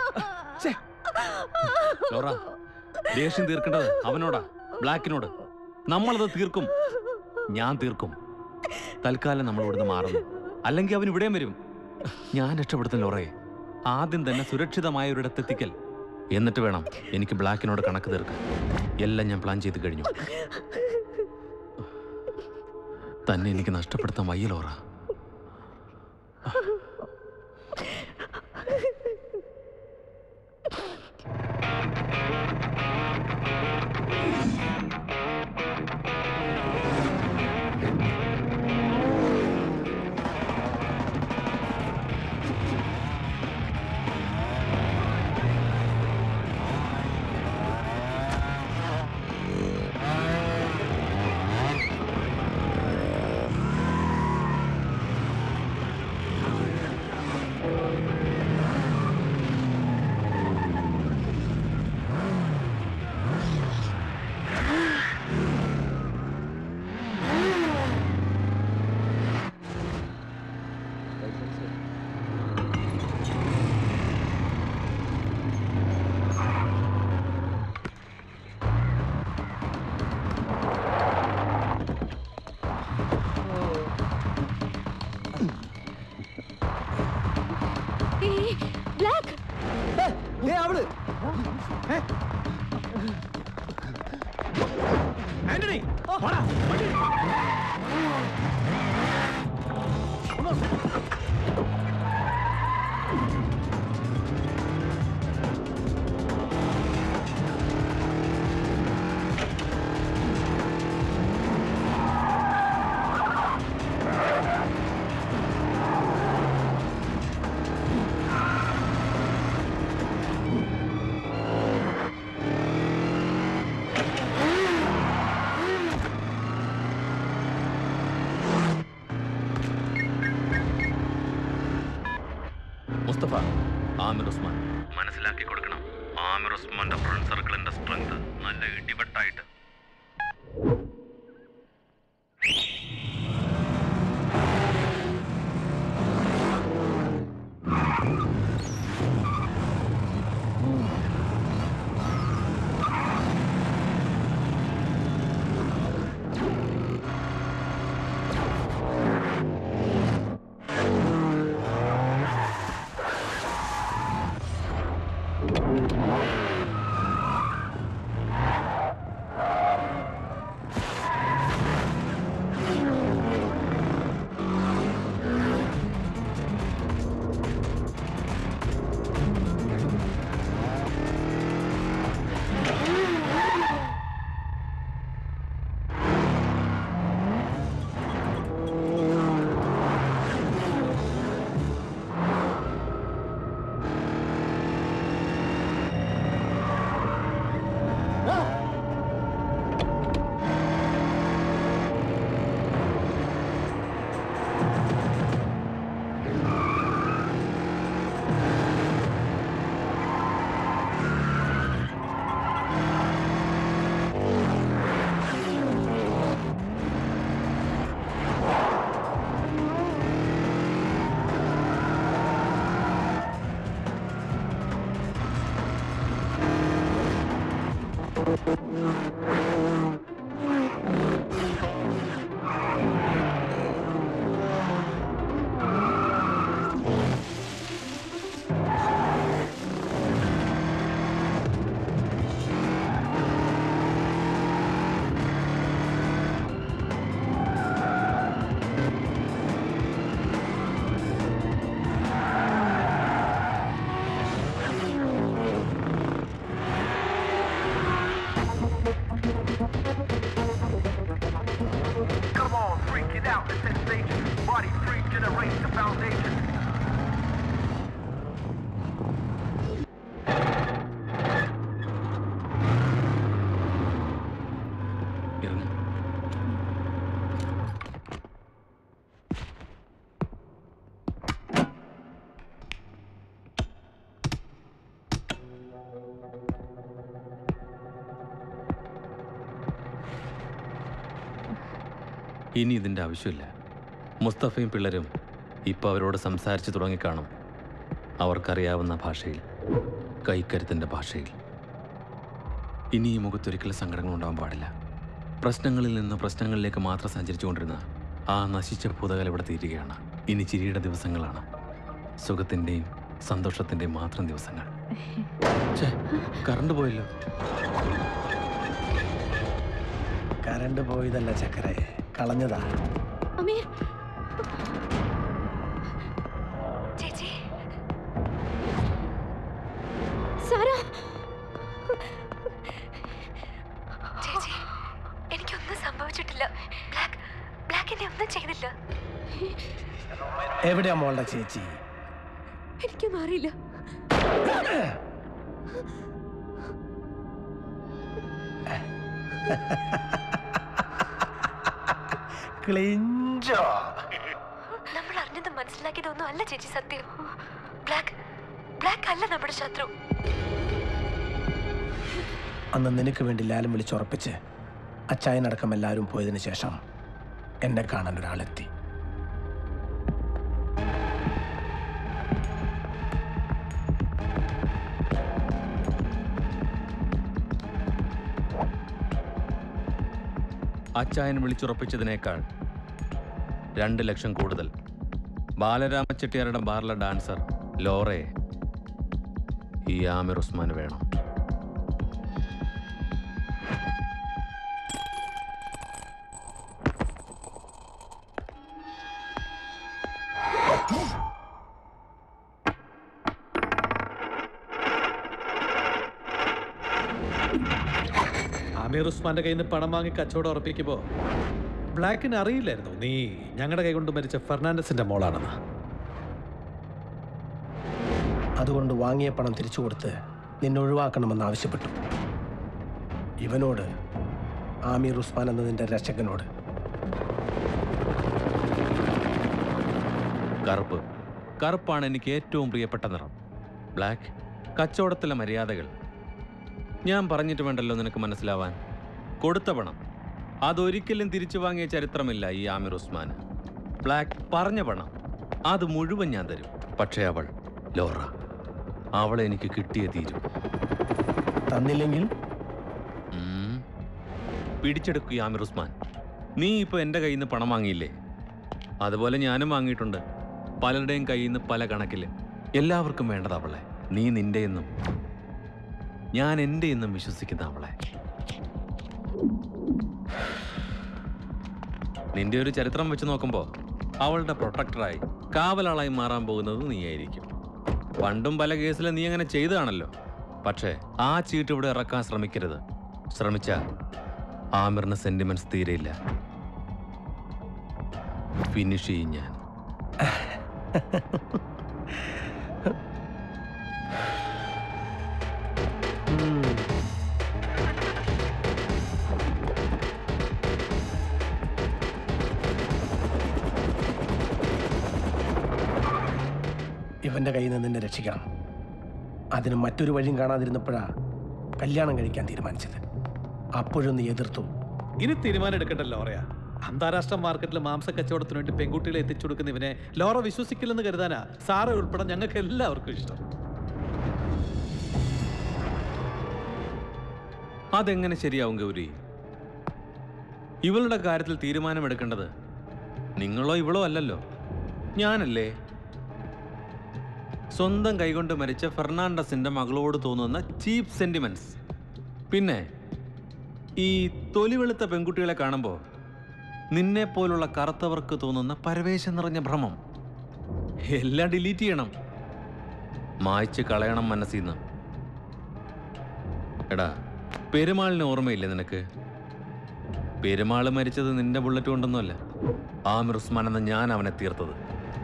Laura ദേഷ്യം തീർക്കേണ്ടത് അവനോടാ ബ്ലാക്കിനോട് നമ്മളത് തീർക്കും ഞാൻ തീർക്കും തൽക്കാലം നമ്മൾ ഇവിടുന്ന് മാറുന്നു അല്ലെങ്കിൽ അവൻ ഇവിടെയും വരും ഞാൻ രക്ഷപ്പെടുത്തും ലോറയെ ആദ്യം തന്നെ സുരക്ഷിതമായ ഒരിടത്തെത്തിക്കൽ എന്നിട്ട് വേണം എനിക്ക് ബ്ലാക്കിനോട് കണക്ക് തീർക്കാൻ എല്ലാം ഞാൻ പ്ലാൻ ചെയ്ത് കഴിഞ്ഞു തന്നെ എനിക്ക് നഷ്ടപ്പെടുത്താൻ വയ്യ ലോറ ബ്ലാക്ക് അവള് ആന്റണി മുസ്തഫ ആമിർ ഉസ്മാൻ മനസ്സിലാക്കി കൊടുക്കണം ആമിർ ഉസ്മാന്റെ ഫ്രണ്ട് സർക്കിളിന്റെ സ്ട്രെങ്ത് നല്ല ഇടിവെട്ടായിട്ട് Come on, freak it out, the sensation. Body freak generates the foundation. ഇറങ്ങും ഇനി ഇതിൻ്റെ ആവശ്യമില്ല മുസ്തഫയും പിള്ളേരും ഇപ്പോൾ അവരോട് സംസാരിച്ചു തുടങ്ങിക്കാണും അവർക്കറിയാവുന്ന ഭാഷയിൽ കൈക്കരുത്തിൻ്റെ ഭാഷയിൽ ഇനി ഈ മുഖത്തൊരിക്കലും സങ്കടങ്ങൾ ഉണ്ടാവാൻ പാടില്ല പ്രശ്നങ്ങളിൽ നിന്ന് പ്രശ്നങ്ങളിലേക്ക് മാത്രം സഞ്ചരിച്ചുകൊണ്ടിരുന്ന ആ നശിച്ച ഭൂതകാലം ഇവിടെ തീരുകയാണ് ഇനി ചിരിയുടെ ദിവസങ്ങളാണ് സുഖത്തിൻ്റെയും സന്തോഷത്തിൻ്റെയും മാത്രം ദിവസങ്ങൾ ഛേ, കറണ്ട് പോയല്ലോ കരണ്ട് പോയതല്ല ചക്കരെ കളഞ്ഞതാ അമീർ ചേച്ചി സാര ചേച്ചി എനിക്കൊന്നും സംഭവിച്ചിട്ടില്ല ബ്ലാക്ക് ബ്ലാക്ക് എന്നെ ഒന്നും ചെയ്തില്ല എവിടെയാ മോളുടെ ചേച്ചി എനിക്കൊന്നും അറിയില്ല ക്ലിഞ്ചോ നമ്മൾ അറിഞ്ഞത് മനസ്സിലാക്കിയതൊന്നും അല്ല ചേച്ചി സത്യം ബ്ലാക്ക് ബ്ലാക്ക് അല്ല നമ്മുടെ ശത്രു അന്ന് നിനക്ക് വേണ്ടി ലാലം വിളിച്ചുറപ്പിച്ച് അച്ചായനടക്കം എല്ലാവരും പോയതിനു ശേഷം എന്നെ കാണാൻ ഒരാളെത്തി അച്ചായൻ വിളിച്ചുറപ്പിച്ചതിനേക്കാൾ രണ്ട് ലക്ഷം കൂടുതൽ ബാലരാമ ചെട്ടിയാരുടെ ബാറിലെ ഡാൻസർ ലോറയെ ഈ ആമിർ ഉസ്മാന് വേണം ആമീർ ഉസ്മാന്റെ കയ്യിൽ നിന്ന് പണം വാങ്ങി കച്ചവടം ഉറപ്പിക്കുമ്പോൾ ബ്ലാക്കിന് അറിയില്ലായിരുന്നു നീ ഞങ്ങളുടെ കൈ കൊണ്ട് മരിച്ച ഫെർണാണ്ടസിന്റെ മോളാണെന്ന് അതുകൊണ്ട് വാങ്ങിയ പണം തിരിച്ചു കൊടുത്ത് നിന്നെ ഒഴിവാക്കണമെന്ന് ആവശ്യപ്പെട്ടു ഇവനോട് ആമീർ ഉസ്മാൻ എന്നതിൻ്റെ രക്ഷകനോട് കറുപ്പ് കറുപ്പാണ് എനിക്ക് ഏറ്റവും പ്രിയപ്പെട്ട നിറം ബ്ലാക്ക് കച്ചവടത്തിലെ മര്യാദകൾ ഞാൻ പറഞ്ഞിട്ട് വേണ്ടല്ലോ നിനക്ക് മനസ്സിലാവാൻ കൊടുത്ത പണം അതൊരിക്കലും തിരിച്ചു വാങ്ങിയ ചരിത്രമില്ല ഈ ആമിർ ഉസ്മാന് ബ്ലാക്ക് പറഞ്ഞ പണം അത് മുഴുവൻ ഞാൻ തരും പക്ഷേ അവൾ ലോറ അവളെ എനിക്ക് കിട്ടിയേ തീരൂ തന്നില്ലെങ്കിൽ ഉം. പിടിച്ചെടുക്കൂ ഈ ആമിർ ഉസ്മാൻ നീ ഇപ്പോൾ എൻ്റെ കയ്യിൽ നിന്ന് പണം വാങ്ങിയില്ലേ അതുപോലെ ഞാനും വാങ്ങിയിട്ടുണ്ട് പലരുടെയും കയ്യിൽ നിന്ന് പല കണക്കിൽ എല്ലാവർക്കും വേണ്ടത് അവളെ നീ നിന്റെ എന്നും ഞാൻ എൻ്റെ എന്നും വിശ്വസിക്കുന്ന അവളെ നിന്റെ ഒരു ചരിത്രം വെച്ച് നോക്കുമ്പോൾ അവളുടെ പ്രൊട്ടക്ടറായി കാവലാളായി മാറാൻ പോകുന്നത് നീയായിരിക്കും പണ്ടും പല കേസിലും നീ അങ്ങനെ ചെയ്തതാണല്ലോ പക്ഷേ ആ ചീട്ട് ഇവിടെ ഇറക്കാൻ ശ്രമിക്കരുത് ശ്രമിച്ച ആമിറിന് സെന്റിമെന്റ്സ് തീരെയില്ല ഫിനിഷ് ചെയ്യും ഞാൻ ഇവന്റെ കയ്യിൽ നിന്ന് നിന്നെ രക്ഷിക്കണം അതിന് മറ്റൊരു വഴിയും കാണാതിരുന്നപ്പോഴാ കല്യാണം കഴിക്കാൻ തീരുമാനിച്ചത് അപ്പോഴും നീ എതിർത്തു ഇനി തീരുമാനം എടുക്കണ്ടല്ലോ ലോറയാ അന്താരാഷ്ട്ര മാർക്കറ്റിൽ മാംസ കച്ചവടത്തിന് വേണ്ടി പെൺകുട്ടികളെ എത്തിച്ചു കൊടുക്കുന്ന ഇവനെ ലോറ വിശ്വസിക്കില്ലെന്ന് കരുതാനാ സാറ ഉൾപ്പെടെ ഞങ്ങൾക്ക് എല്ലാവർക്കും ഇഷ്ടം അതെങ്ങനെ ശരിയാവും ഗൗരി ഇവളുടെ കാര്യത്തിൽ തീരുമാനമെടുക്കേണ്ടത് നിങ്ങളോ ഇവളോ അല്ലല്ലോ ഞാനല്ലേ സ്വന്തം കൈകൊണ്ട് മരിച്ച ഫെർണാണ്ടസിന്റെ മകളോട് തോന്നുന്ന ചീപ്പ് സെന്റിമെന്റ്സ് പിന്നെ ഈ തൊലി വെളുത്ത പെൺകുട്ടികളെ കാണുമ്പോൾ നിന്നെ പോലുള്ള കറുത്തവർക്ക് തോന്നുന്ന പരവേശം നിറഞ്ഞ ഭ്രമം എല്ലാം ഡിലീറ്റ് ചെയ്യണം മായ്ച്ച് കളയണം മനസ്സിൽ നിന്ന് എടാ പെരുമാളിന് ഓർമ്മയില്ലേ നിനക്ക് പെരുമാൾ മരിച്ചത് നിന്റെ ബുള്ളറ്റ് കൊണ്ടൊന്നുമല്ല ആമിർ ഉസ്മാൻ എന്ന ഞാൻ അവനെ തീർത്തത്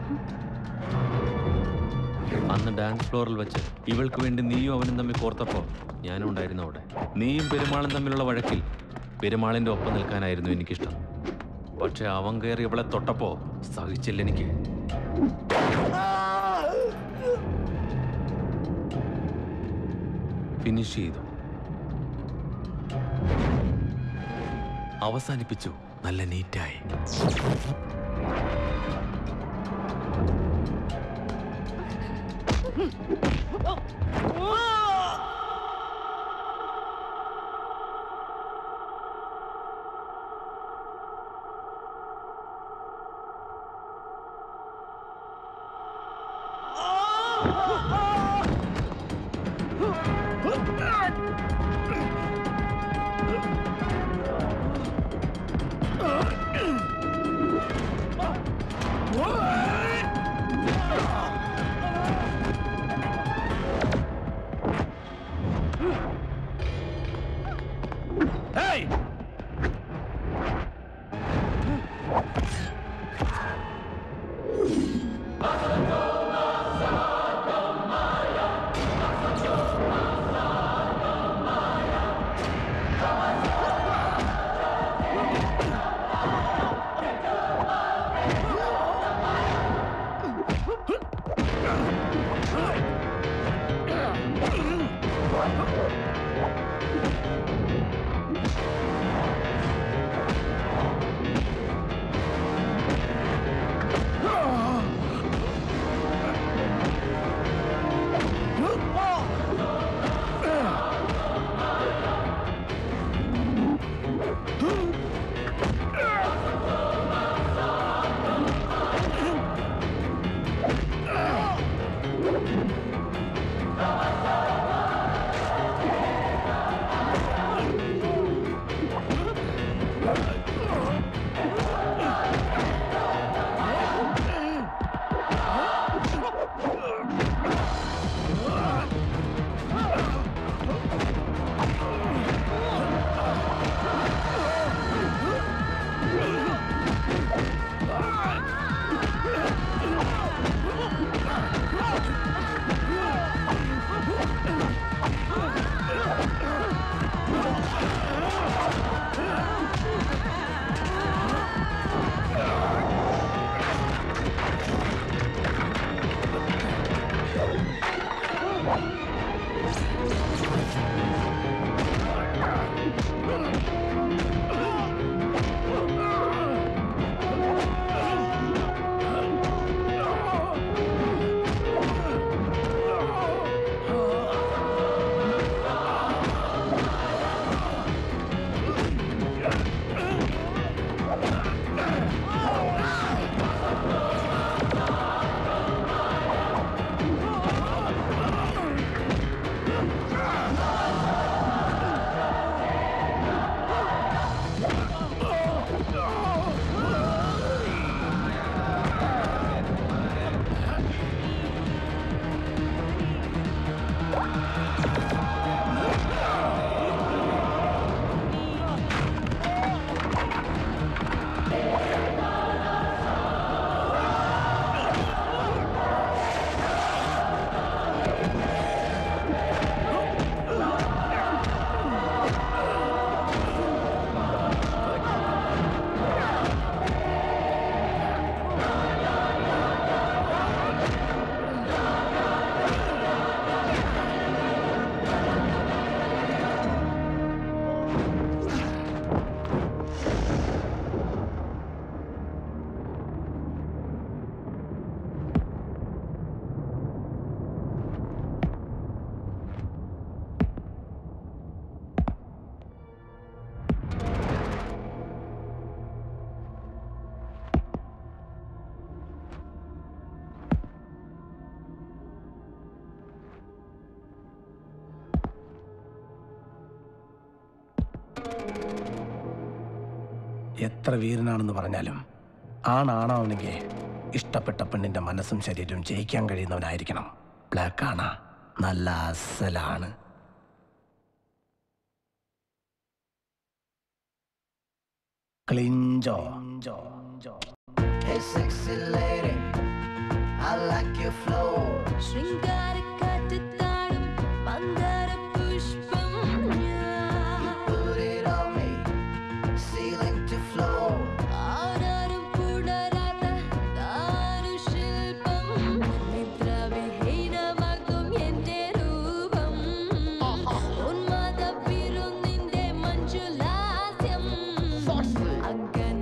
അന്ന് ഡാൻസ് ഫ്ലോറിൽ വെച്ച് ഇവൾക്ക് വേണ്ടി നീയും അവനും തമ്മിൽ കോർത്തപ്പോൾ ഞാനും ഉണ്ടായിരുന്നു അവിടെ നീയും പെരുമാളും തമ്മിലുള്ള വഴക്കിൽ പെരുമാളിന്റെ ഒപ്പം നിൽക്കാനായിരുന്നു എനിക്കിഷ്ടം പക്ഷെ അവൻ കയറി ഇവളെ തൊട്ടപ്പോ സഹിച്ചില്ല എനിക്ക് ഫിനിഷ് ചെയ്തു അവസാനിപ്പിച്ചു നല്ല നീറ്റായി Hey! എത്ര വീരനാണെന്ന് പറഞ്ഞാലും ആണാണാവണമെങ്കിൽ ഇഷ്ടപ്പെട്ട പെണ്ണിന്റെ മനസ്സും ശരീരവും ജയിക്കാൻ കഴിയുന്നവനായിരിക്കണം ബ്ലാക്ക് ആണ് നല്ല അസലാണ് ക്ലിഞ്ചോ Hey, sexy lady, I like your flow. ശൃംഗാരക്കാറ്റത്താടും മന്ദാരപുഷ്പം ഞാൻ. You put it on me, ceiling to floor. ആരാരും പുണരാത്ത ദാരുശില്പം. നിദ്രാവിഹീനമാകും എന്റെ രൂപം. ഉന്മാദ വിരുന്നിന്റെ മഞ്ജുലാസ്യം. അങ്കന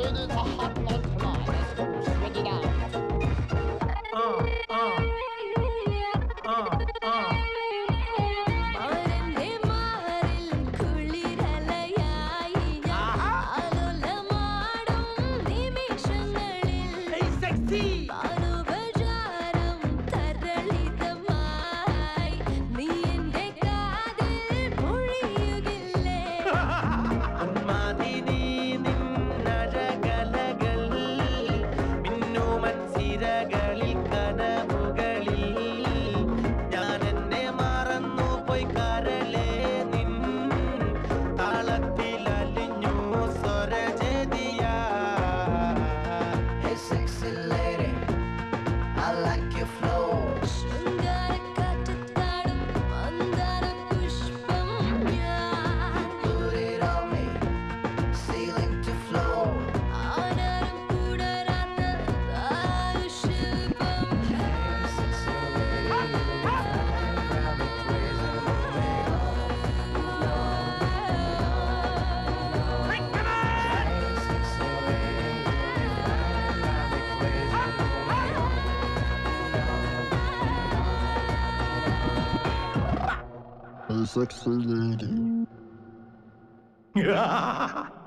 ladies are hot like flies. Let's go, spread it out. മാറിന്റെ മാറിൽ കുളിരലയായി ഞാൻ ആലോലമാടും നിമിഷങ്ങളിൽ പാലുപചാരം തരളിതമായി നീ എന്റെ കാതിൽ പൊഴിയുകില്ലേ ഉന്മാദിനി നിന്നഴകലകൾ മിന്നുമൻ സിരകളിൽ കനവുകളിൽ ഞാൻ എന്നെ മറന്നു പോയി കരളേ നിൻ താളത്തിൽ അലിഞ്ഞു സ്വരജതിയാ Hey, sexy lady, I like your flows. ശൃംഗാരക്കാറ്റത്താടും മന്ദാരപുഷ്പം ഞാൻ. Put it on me, ceiling to floor. ആരാരും കൂടരാത്ത താരുശില്പം. Hey, sexy lady.